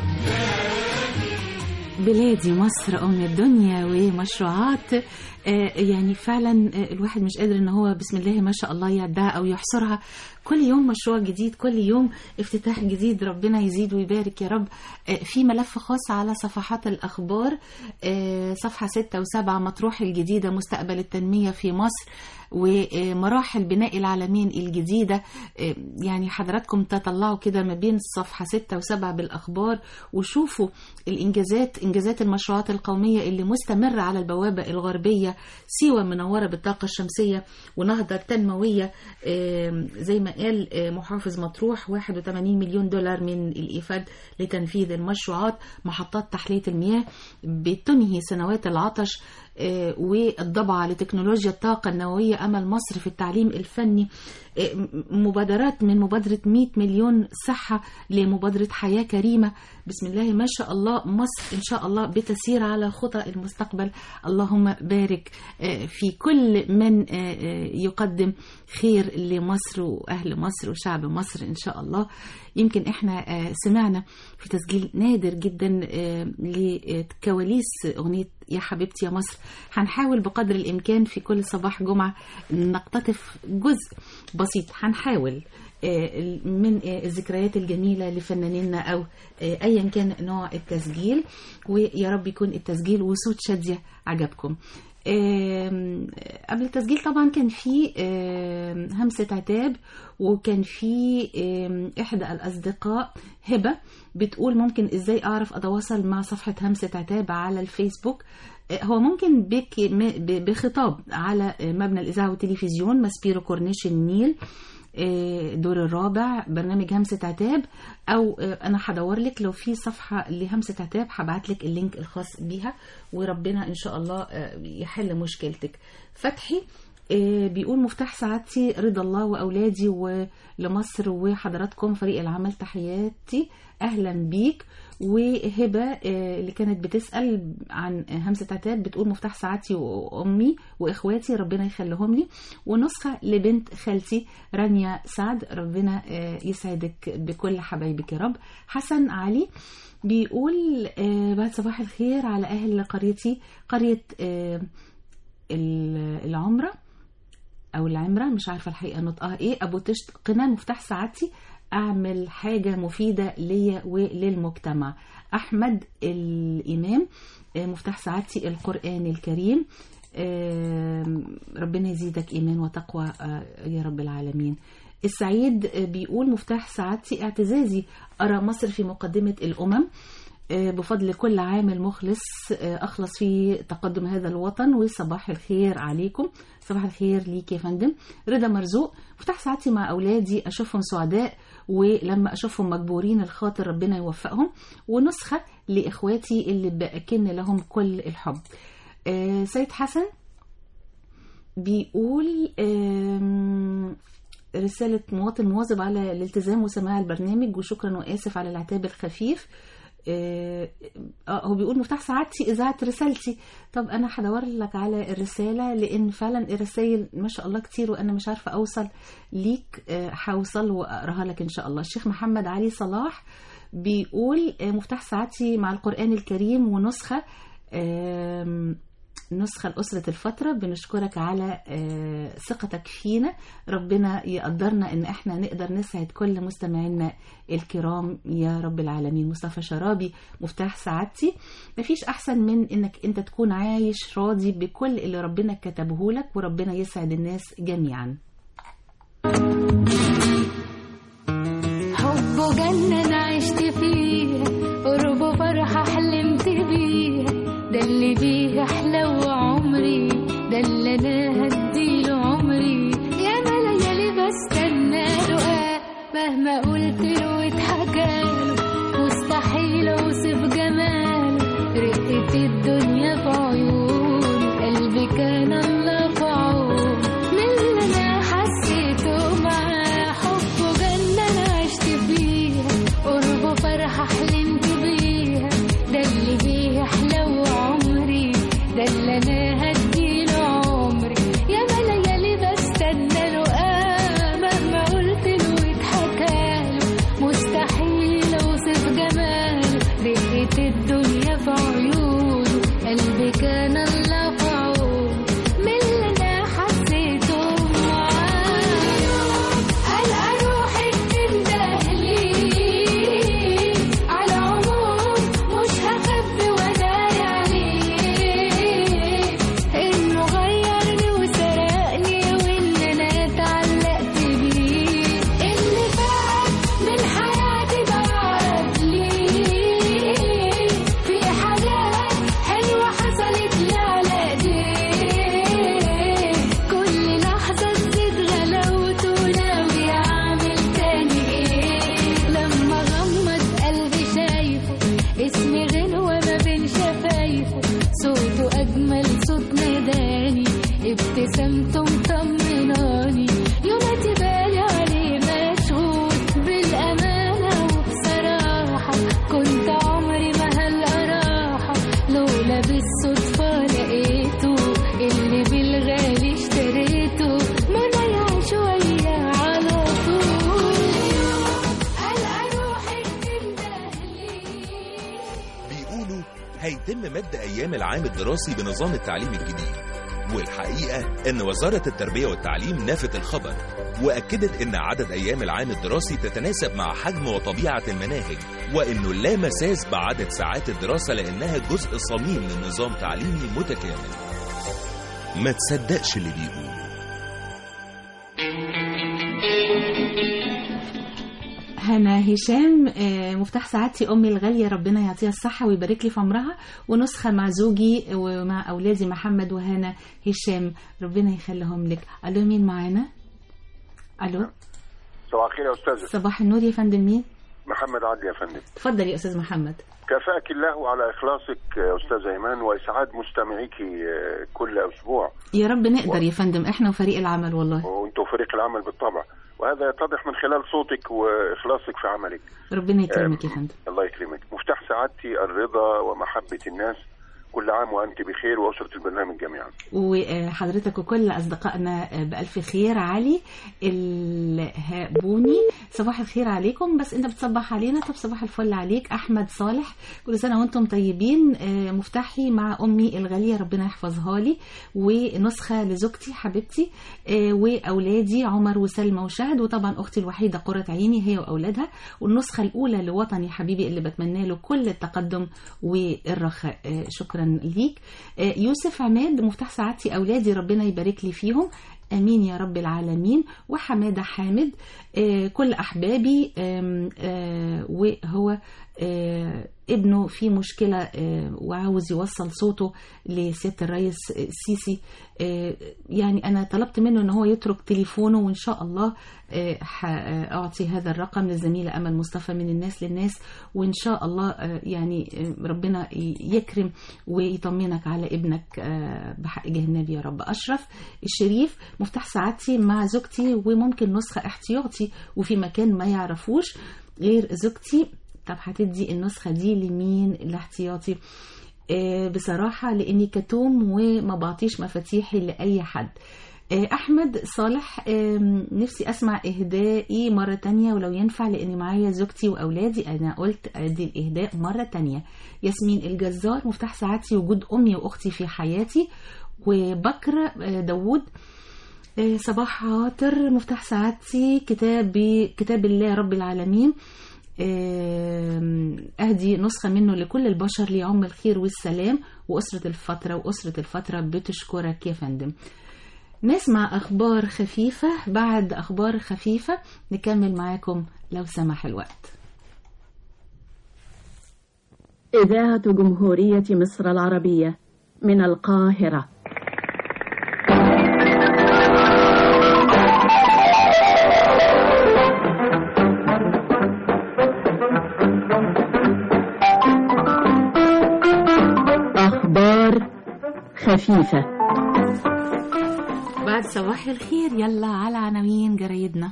بلادي مصر أم الدنيا ومشروعات آه، يعني فعلا آه، الواحد مش قادر ان هو بسم الله ما شاء الله يعدها او يحصرها كل يوم مشروع جديد كل يوم افتتاح جديد ربنا يزيد ويبارك يا رب آه، في ملف خاص على صفحات الأخبار آه، صفحة 6 و7 مطروح الجديدة مستقبل التنمية في مصر ومراحل بناء العالمين الجديدة آه، يعني حضراتكم تطلعوا كده ما بين صفحة 6 و7 بالأخبار وشوفوا الإنجازات إنجازات المشروعات القومية اللي مستمرة على البوابة الغربية سيوة منورة بالطاقة الشمسية ونهضة تنموية آه، زي ما قال آه، محافظ مطروح 81 مليون دولار من الإيفاد لتنفيذ المشروعات محطات تحلية المياه بتنهي سنوات العطش آه، والضبعة لتكنولوجيا الطاقة النووية أمل مصر في التعليم الفني آه، م- مبادرات من مبادرة 100 مليون صحة لمبادرة حياة كريمة بسم الله ما شاء الله مصر إن شاء الله بتسير على خطى المستقبل اللهم بارك آه، في كل من آه، آه، يقدم خير لمصر وأهل مصر وشعب مصر إن شاء الله يمكن إحنا آه، سمعنا في تسجيل نادر جدا آه، لكواليس أغنية يا حبيبتي يا مصر هنحاول بقدر الإمكان في كل صباح جمعة نقتطف جزء بسيط هنحاول آه، من آه، الذكريات الجميلة لفنانينا أو آه، أيا كان نوع التسجيل ويا رب يكون التسجيل وصوت شادية عجبكم آم، قبل التسجيل طبعا كان في آم، همسة عتاب وكان في آم، إحدى الأصدقاء هبة بتقول ممكن إزاي أعرف أتواصل مع صفحة همسة عتاب على الفيسبوك آه، هو ممكن بك م- ب- بخطاب على آه، مبنى الإذاعة والتلفزيون ماسبيرو كورنيش النيل آه، دور الرابع برنامج همسة عتاب او آه، انا هدور لك لو في صفحة لهمسة عتاب هبعت لك اللينك الخاص بيها وربنا ان شاء الله آه، يحل مشكلتك فتحي آه، بيقول مفتاح سعادتي رضا الله واولادي ولمصر وحضراتكم فريق العمل تحياتي اهلا بيك وهبه آه، اللي كانت بتسال عن همسه عتاب بتقول مفتاح سعادتي وامي واخواتي ربنا يخليهم لي ونسخه لبنت خالتي رانيا سعد ربنا آه، يسعدك بكل حبايبك يا رب حسن علي بيقول آه، بعد صباح الخير على اهل قريتي قريه آه، ال- العمره او العمره مش عارفه الحقيقه نطقها ايه ابو تشت قناه مفتاح سعادتي اعمل حاجه مفيده ليا وللمجتمع احمد الامام آه، مفتاح سعادتي القران الكريم آم، ربنا يزيدك ايمان وتقوى آه، يا رب العالمين السعيد آه، بيقول مفتاح سعادتي اعتزازي ارى مصر في مقدمه الامم آه، بفضل كل عامل مخلص آه، أخلص في تقدم هذا الوطن وصباح الخير عليكم صباح الخير ليك يا فندم رضا مرزوق مفتاح ساعتي مع أولادي أشوفهم سعداء ولما أشوفهم مجبورين الخاطر ربنا يوفقهم ونسخة لإخواتي اللي بأكن لهم كل الحب آه، سيد حسن بيقول آم، رسالة مواطن مواظب على الالتزام وسماع البرنامج وشكرا وآسف على العتاب الخفيف آه، آه، هو بيقول مفتاح سعادتي إذاعة رسالتي طب أنا هدور لك على الرسالة لأن فعلا الرسائل ما شاء الله كتير وأنا مش عارفة أوصل ليك آه، هوصل وأقراها لك إن شاء الله الشيخ محمد علي صلاح بيقول آه، مفتاح سعادتي مع القرآن الكريم ونسخة آم، نسخة لأسرة الفترة بنشكرك على آه، ثقتك فينا ربنا يقدرنا ان احنا نقدر نسعد كل مستمعينا الكرام يا رب العالمين مصطفى شرابي مفتاح سعادتي مفيش احسن من انك انت تكون عايش راضي بكل اللي ربنا كتبه لك وربنا يسعد الناس جميعا حبه جنة أنا عشت فيها قربه فرحة حلمت بيها ده اللي بيه أحلى عمري ده اللي أنا هديله عمري يا ما ليالي بستنى له آه مهما قلت له واتحكاله مستحيل أوصف جماله رقة الدنيا في عيوني قلبي كان الله في عون من اللي أنا حسيته معاه حبه جنة أنا عشت فيها قربه فرحة حلمت بيها ده اللي بيه أحلى عمري ده اللي أنا هديله عمري يا ما ليالي بستنى له آه مهما قلت له واتحكاله مستحيل أوصف جماله رقة الدنيا في عيونه قلبي كان الله في عونه من اللي أنا حسيته معاه ألقى روحي بتندهلي على عمود مش هخبي وداي عليه إنه غيرني وسرقني وإن أنا اتعلقت بيه اللي فات من حياتي بعد لي في حاجات حلوة حصلت لي على ايديه كل لحظة تزيد غلاوته ناوي أعمل تاني إيه لما غمض قلبي شايفه اسمي غنوة ما بين شفايفه صوته أجمل صوت ناداني ابتسامته مطمناني يوماتي بالي عليه مشغول بالأمانة وبصراحة كنت عمري ما هلقى راحة لولا بالصدفة لقيته اللي بالغالي اشتريته ما ضيع شوية على طول ألقى روحي بيقولوا هيتم مد أيام العام الدراسي بنظام التعليم الجديد والحقيقة إن وزارة التربية والتعليم نافت الخبر وأكدت إن عدد أيام العام الدراسي تتناسب مع حجم وطبيعة المناهج وإنه لا مساس بعدد ساعات الدراسة لأنها جزء صميم من نظام تعليمي متكامل ما تصدقش اللي بيقول هنا هشام آه، مفتاح سعادتي امي الغاليه ربنا يعطيها الصحه ويبارك لي في عمرها ونسخه مع زوجي ومع اولادي محمد وهنا هشام ربنا يخليهم لك الو مين معانا الو صباح الخير يا استاذ صباح النور يا فندم مين محمد عدلي يا فندم اتفضل يا استاذ محمد كفاك الله على اخلاصك يا استاذ ايمان واسعاد مستمعيك آه، كل اسبوع يا رب نقدر يا فندم احنا وفريق العمل والله وانتم فريق العمل بالطبع وهذا يتضح من خلال صوتك واخلاصك في عملك ربنا يكرمك يا فندم الله يكرمك مفتاح سعادتي الرضا ومحبه الناس كل عام وانت بخير واسره البرنامج جميعا وحضرتك وكل أصدقائنا بألف خير علي الهابوني صباح الخير عليكم بس أنت بتصبح علينا طب صباح الفل عليك أحمد صالح كل سنة وأنتم طيبين آه، مفتاحي مع أمي الغالية ربنا يحفظها لي ونسخة لزوجتي حبيبتي آه، وأولادي عمر وسلمى وشهد وطبعا أختي الوحيدة قرة عيني هي وأولادها والنسخة الأولى لوطني حبيبي اللي بتمنى له كل التقدم والرخاء آه، شكرا ليك آه، يوسف عماد مفتاح سعادتي أولادي ربنا يبارك لي فيهم امين يا رب العالمين وحماده حامد آه، كل احبابي آم، آه، وهو آه، ابنه في مشكله آه، وعاوز يوصل صوته لسياده الرئيس السيسي آه، يعني انا طلبت منه ان هو يترك تليفونه وان شاء الله آه، اعطي هذا الرقم للزميله امل مصطفى من الناس للناس وان شاء الله آه، يعني آه، ربنا يكرم ويطمنك على ابنك آه، بحق جاه النبي يا رب اشرف الشريف مفتاح سعادتي مع زوجتي وممكن نسخه احتياطي وفي مكان ما يعرفوش غير زوجتي طب هتدي النسخه دي لمين الاحتياطي آه، بصراحه لاني كتوم وما بعطيش مفاتيحي لاي حد آه، احمد صالح آم، نفسي اسمع اهدائي مره تانية ولو ينفع لاني معايا زوجتي واولادي انا قلت ادي الاهداء مره تانية ياسمين الجزار مفتاح سعادتي وجود امي واختي في حياتي وبكر آه، داوود آه، صباح عاطر مفتاح سعادتي كتاب كتاب الله رب العالمين آم، أهدي نسخة منه لكل البشر ليعم الخير والسلام وأسرة الفترة وأسرة الفترة بتشكرك يا فندم نسمع أخبار خفيفة بعد أخبار خفيفة نكمل معاكم لو سمح الوقت إذاعة جمهورية مصر العربية من القاهرة أخبار خفيفة بعد صباح الخير يلا على عناوين جرايدنا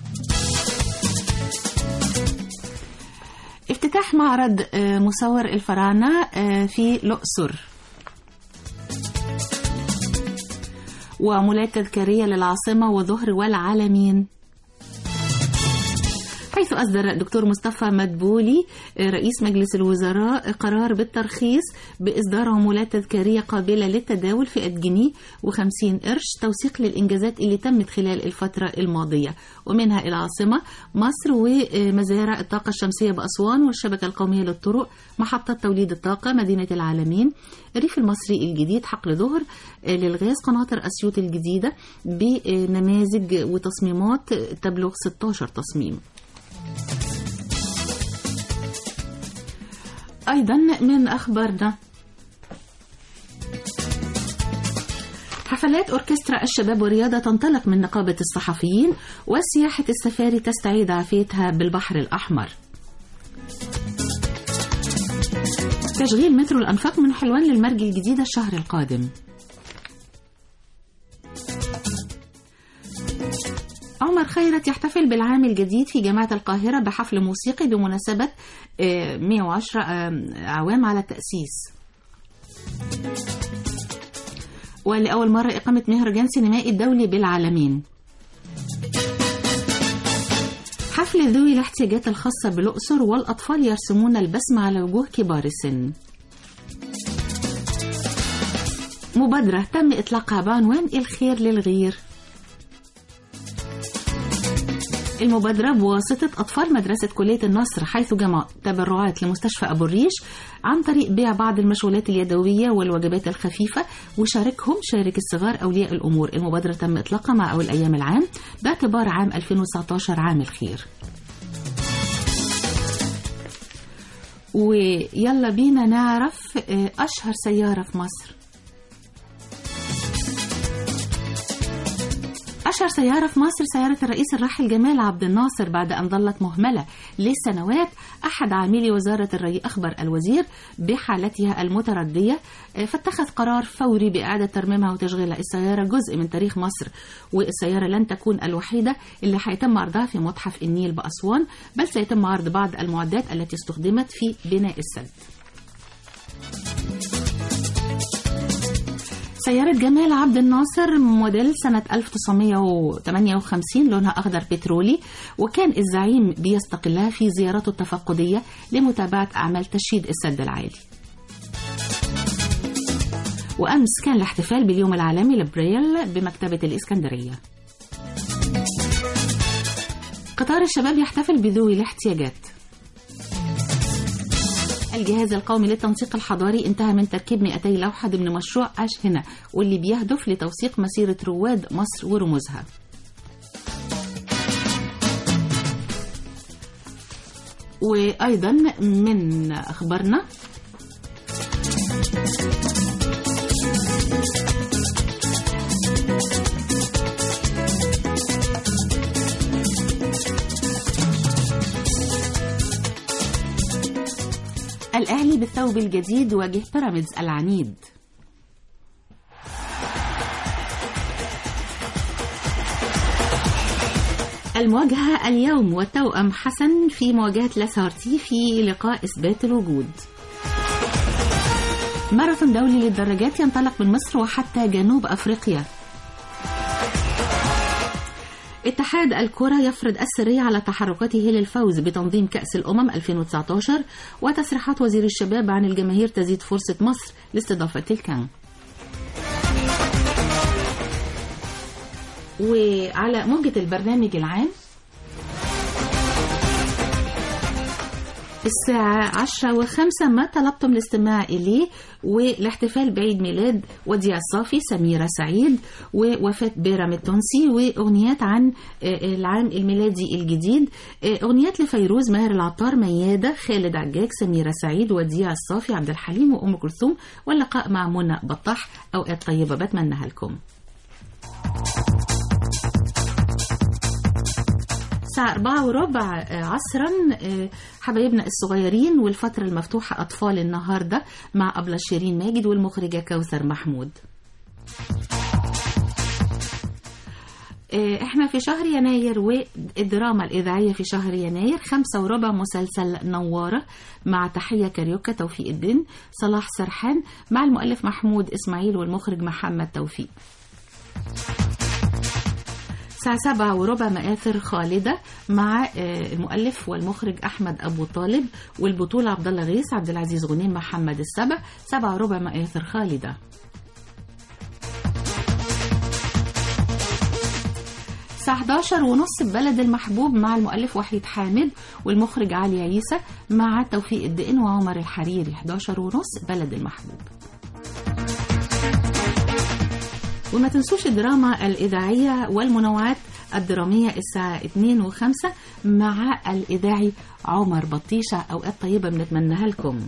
افتتاح معرض آه، مصور الفراعنة آه، في الأقصر ومولات تذكارية للعاصمة وظهر والعالمين حيث أصدر الدكتور مصطفى مدبولي آه، رئيس مجلس الوزراء قرار بالترخيص بإصدار عمولات تذكارية قابلة للتداول فئة جنيه و50 قرش توثيق للإنجازات اللي تمت خلال الفترة الماضية ومنها العاصمة مصر ومزارع الطاقة الشمسية بأسوان والشبكة القومية للطرق محطة توليد الطاقة مدينة العالمين الريف المصري الجديد حقل ظهر آه، للغاز قناطر أسيوط الجديدة بنماذج وتصميمات تبلغ 16 تصميم أيضا من أخبارنا حفلات أوركسترا الشباب والرياضة تنطلق من نقابة الصحفيين وسياحة السفاري تستعيد عافيتها بالبحر الأحمر تشغيل مترو الأنفاق من حلوان للمرج الجديدة الشهر القادم عمر خيرت يحتفل بالعام الجديد في جامعة القاهرة بحفل موسيقي بمناسبة آه، 110 آه، عوام على التأسيس ولأول مرة إقامة مهرجان سينمائي الدولي بالعالمين حفل ذوي الاحتياجات الخاصة بالأقصر والأطفال يرسمون البسمة على وجوه كبار السن مبادرة تم إطلاقها بعنوان الخير للغير المبادرة بواسطة أطفال مدرسة كلية النصر حيث جمع تبرعات لمستشفى أبو الريش عن طريق بيع بعض المشغولات اليدوية والوجبات الخفيفة وشاركهم شارك الصغار أولياء الأمور المبادرة تم إطلاقها مع أول أيام العام باعتبار عام 2019 عام الخير ويلا بينا نعرف آه، أشهر سيارة في مصر أشهر سيارة في مصر سيارة الرئيس الراحل جمال عبد الناصر بعد أن ظلت مهملة لسنوات أحد عاملي وزارة الري أخبر الوزير بحالتها المتردية آه، فاتخذ قرار فوري بإعادة ترميمها وتشغيلها السيارة جزء من تاريخ مصر والسيارة لن تكون الوحيدة اللي هيتم عرضها في متحف النيل بأسوان بل سيتم عرض بعض المعدات التي استخدمت في بناء السد سيارة جمال عبد الناصر موديل سنة 1958 لونها أخضر بترولي وكان الزعيم بيستقلها في زيارته التفقدية لمتابعة أعمال تشييد السد العالي وأمس كان الاحتفال باليوم العالمي لبريل بمكتبة الإسكندرية قطار الشباب يحتفل بذوي الاحتياجات الجهاز القومي للتنسيق الحضاري انتهى من تركيب 200 لوحة ضمن مشروع عاش هنا واللي بيهدف لتوثيق مسيرة رواد مصر ورموزها وأيضا من أخبارنا الأهلي بالثوب الجديد واجه بيراميدز العنيد المواجهة اليوم والتوأم حسن في مواجهة لاسارتي في لقاء إثبات الوجود ماراثون دولي للدراجات ينطلق من مصر وحتى جنوب أفريقيا اتحاد الكرة يفرض السرية على تحركاته للفوز بتنظيم كأس الأمم 2019 وتصريحات وزير الشباب عن الجماهير تزيد فرصة مصر لاستضافة الكان وعلى موجة البرنامج العام الساعة عشرة وخمسة ما طلبتم الاستماع إليه والاحتفال بعيد ميلاد وديع الصافي سميرة سعيد ووفاة بيرام التونسي وأغنيات عن العام الميلادي الجديد أغنيات لفيروز ماهر العطار ميادة خالد عجاج سميرة سعيد وديع الصافي عبد الحليم وأم كلثوم واللقاء مع منى بطاح أوقات طيبة بتمنها لكم الساعة أربعة وربع عصرا حبايبنا الصغيرين والفترة المفتوحة أطفال النهاردة مع أبلة شيرين ماجد والمخرجة كوثر محمود احنا في شهر يناير والدراما الإذاعية في شهر يناير خمسة وربع مسلسل نوارة مع تحية كاريوكا توفيق الدين صلاح سرحان مع المؤلف محمود إسماعيل والمخرج محمد توفيق الساعة سبعة وربع مآثر خالدة مع المؤلف والمخرج أحمد أبو طالب والبطولة عبد الله غيث عبد العزيز غنيم محمد السبع سبعة وربع مآثر خالدة الساعة 11 ونص بلد المحبوب مع المؤلف وحيد حامد والمخرج علي عيسى مع توفيق الدقن وعمر الحريري 11 ونص بلد المحبوب وما تنسوش الدراما الإذاعية والمنوعات الدرامية الساعة 2 و5 مع الإذاعي عمر بطيشة أوقات طيبة بنتمناها لكم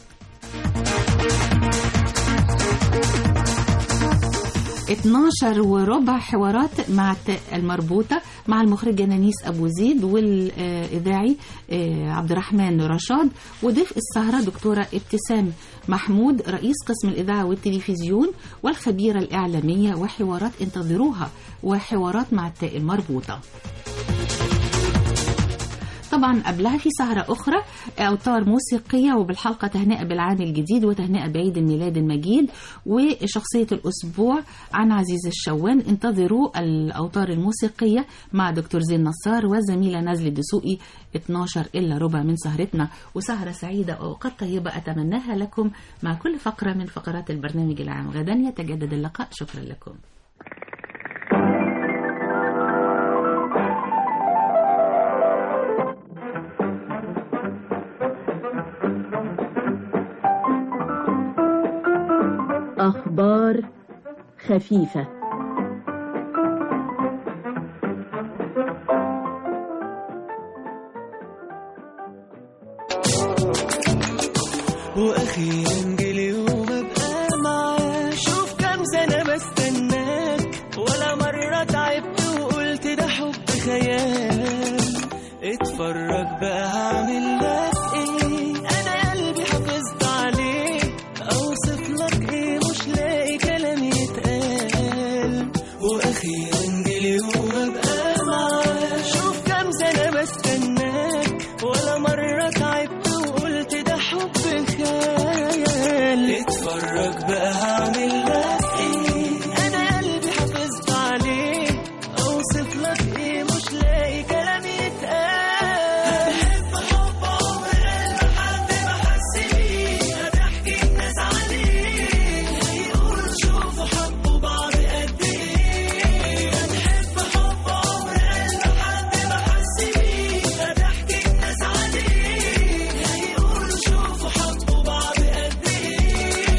اتناشر وربع حوارات مع التاء المربوطة مع المخرجة نانيس أبو زيد والإذاعي عبد الرحمن رشاد وضيف السهرة دكتورة ابتسام محمود رئيس قسم الإذاعة والتلفزيون والخبيرة الإعلامية وحوارات انتظروها وحوارات مع التاء المربوطة طبعا قبلها في سهرة أخرى أوتار موسيقية وبالحلقة تهنئة بالعام الجديد وتهنئة بعيد الميلاد المجيد وشخصية الأسبوع عن عزيز الشوان انتظروا الأوتار الموسيقية مع دكتور زين نصار والزميلة نازلة الدسوقي 12 إلا ربع من سهرتنا وسهرة سعيدة وأوقات طيبة أتمناها لكم مع كل فقرة من فقرات البرنامج العام غدا يتجدد اللقاء شكرا لكم أخبار خفيفة واخيرا جه اليوم ابقى معاك شوف كام سنه بستناك ولا مره تعبت وقلت ده حب خيال اتفرج بقى هعمل لك ايه انا قلبي حافظت عليه اوصف لك ايه مش لاقي كلام يتقال واخيرا جه اليوم ابقى معاك شوف كام سنه بستناك ولا مره تعبت وقلت ده حب خيال اتفرج بقى هعمل لك ايه انا قلبي حافظت عليه اوصف لك ايه مش لاقي كلام يتقال بحب حب عمر قلب حد ما حس بيه بحكي الناس عليه هيقولوا شوفوا حبوا بعض قد ايه بحب حب عمر قلب حد ما حس بيه بحكي الناس عليه هيقولوا شوفوا حبوا بعض قد ايه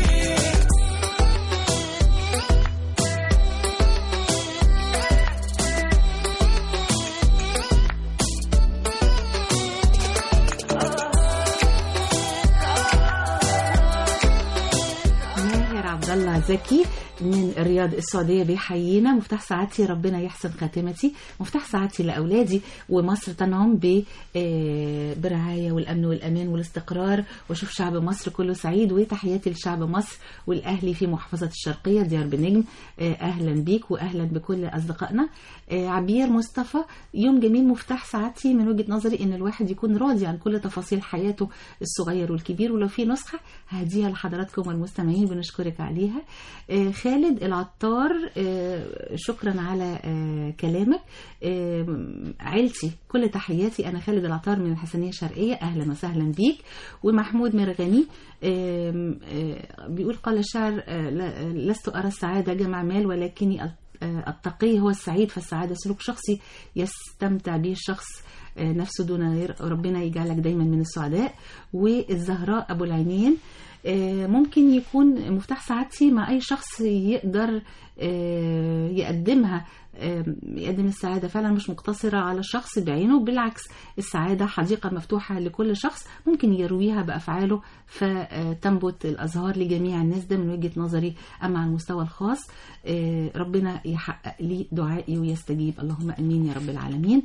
ماهر عبد الله زكي من الرياض السعوديه بيحيينا مفتاح سعادتي ربنا يحسن خاتمتي مفتاح سعادتي لاولادي ومصر تنعم ب آه، برعايه والامن والامان والاستقرار واشوف شعب مصر كله سعيد وتحياتي لشعب مصر والاهلي في محافظه الشرقيه ديار بنجم آه، اهلا بيك واهلا بكل اصدقائنا آه، عبير مصطفى يوم جميل مفتاح سعادتي من وجهه نظري ان الواحد يكون راضي عن كل تفاصيل حياته الصغير والكبير ولو في نسخه هديها لحضراتكم والمستمعين بنشكرك عليها آه، خالد العطار آه، شكرا على آه، كلامك آه، عيلتي كل تحياتي انا خالد العطار من الحسنيه الشرقيه اهلا وسهلا بيك ومحمود مرغني آم، آه، بيقول قال الشاعر آه، لا- لست ارى السعاده جمع مال ولكني آه، التقي هو السعيد فالسعاده سلوك شخصي يستمتع به الشخص آه، نفسه دون غير ربنا يجعلك دايما من السعداء والزهراء ابو العينين آه، ممكن يكون مفتاح سعادتي مع اي شخص يقدر آه، يقدمها آه، يقدم السعادة فعلا مش مقتصرة على الشخص بعينه بالعكس السعادة حديقة مفتوحة لكل شخص ممكن يرويها بأفعاله فتنبت الأزهار لجميع الناس ده من وجهة نظري أما على المستوى الخاص آه، ربنا يحقق لي دعائي ويستجيب اللهم أمين يا رب العالمين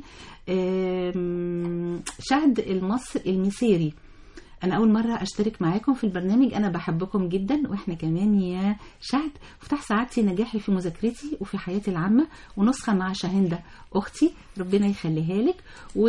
آم، شهد المصر المسيري انا اول مره اشترك معاكم في البرنامج انا بحبكم جدا واحنا كمان يا شهد مفتاح سعادتي نجاحي في مذاكرتي وفي حياتي العامه ونسخه مع شاهنده اختي ربنا يخليها لك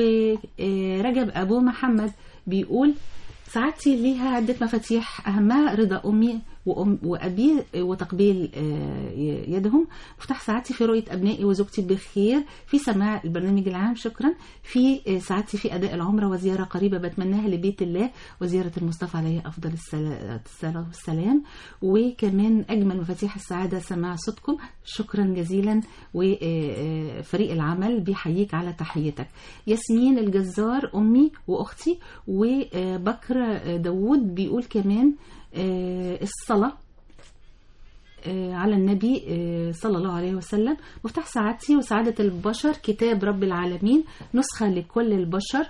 ورجب ابو محمد بيقول سعادتي ليها عدة مفاتيح أهمها رضا أمي وأم وأبي وتقبيل آه، يدهم مفتاح سعادتي في رؤية أبنائي وزوجتي بخير في سماع البرنامج العام شكرا في آه، سعادتي في أداء العمرة وزيارة قريبة بتمناها لبيت الله وزيارة المصطفى عليه أفضل السلا- الصلاة والسلام وكمان أجمل مفاتيح السعادة سماع صوتكم شكرا جزيلا وفريق العمل بيحييك على تحيتك ياسمين الجزار أمي وأختي وبكر داوود بيقول كمان آه، الصلاة آه، على النبي آه، صلى الله عليه وسلم مفتاح سعادتي وسعادة البشر كتاب رب العالمين نسخة لكل البشر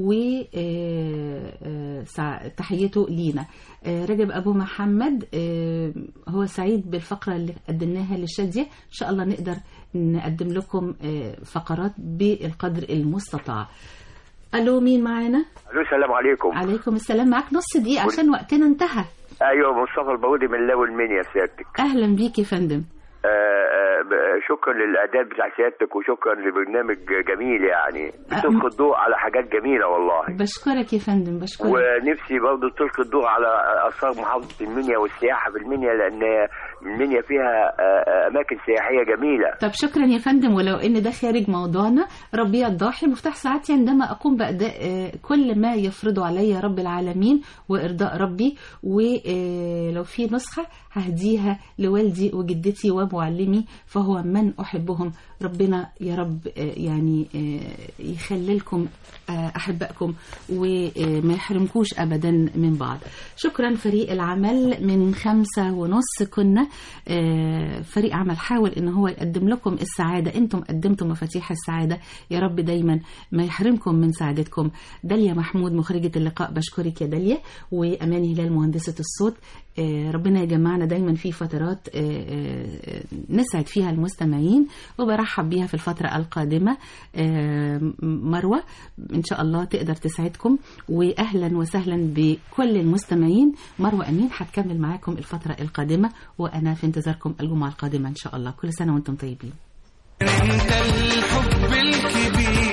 وتحيته لينا آه، رجب أبو محمد آه، هو سعيد بالفقرة اللي قدمناها للشادية إن شاء الله نقدر نقدم لكم آه، فقرات بالقدر المستطاع ألو مين معانا؟ الو السلام عليكم عليكم السلام معاك نص دقيقة عشان وقتنا انتهى ايوه مصطفى البودي من لاو المنيا سيادتك أهلا بيك يا فندم آه، آه، ب- شكرا للاعداد بتاع سيادتك وشكرا لبرنامج جميل يعني بتلقي الضوء على حاجات جميله والله بشكرك يا فندم بشكرك ونفسي برضه تلقي الضوء على اثار محافظه المنيا والسياحه في المنيا لان المنيا فيها آه، آه، اماكن سياحيه جميله طب شكرا يا فندم ولو ان ده خارج موضوعنا ربيع الضاحي مفتاح ساعتي عندما اقوم باداء آه، كل ما يفرضه علي رب العالمين وارضاء ربي ولو في نسخه ههديها لوالدي وجدتي ومعلمي فهو من احبهم ربنا يا رب آه، يعني آه، يخللكم آه، احبائكم وما يحرمكوش ابدا من بعض شكرا فريق العمل من خمسة ونص كنا آه، فريق عمل حاول ان هو يقدم لكم السعادة انتم قدمتم مفاتيح السعادة يا رب دايما ما يحرمكم من سعادتكم داليا محمود مخرجة اللقاء بشكرك يا داليا وأمان هلال مهندسة الصوت آه، ربنا يجمعنا دايما في فترات آه، آه، نسعد فيها المستمعين وبرحب بيها في الفترة القادمة آه، مروة إن شاء الله تقدر تسعدكم وأهلا وسهلا بكل المستمعين مروة أمين هتكمل معاكم الفترة القادمة وأنا في انتظاركم الجمعة القادمة إن شاء الله كل سنة وأنتم طيبين انت الحب الكبير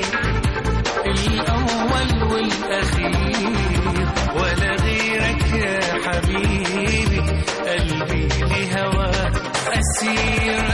الاول والاخير ولا غيرك يا حبيبي قلبي لهواك اسير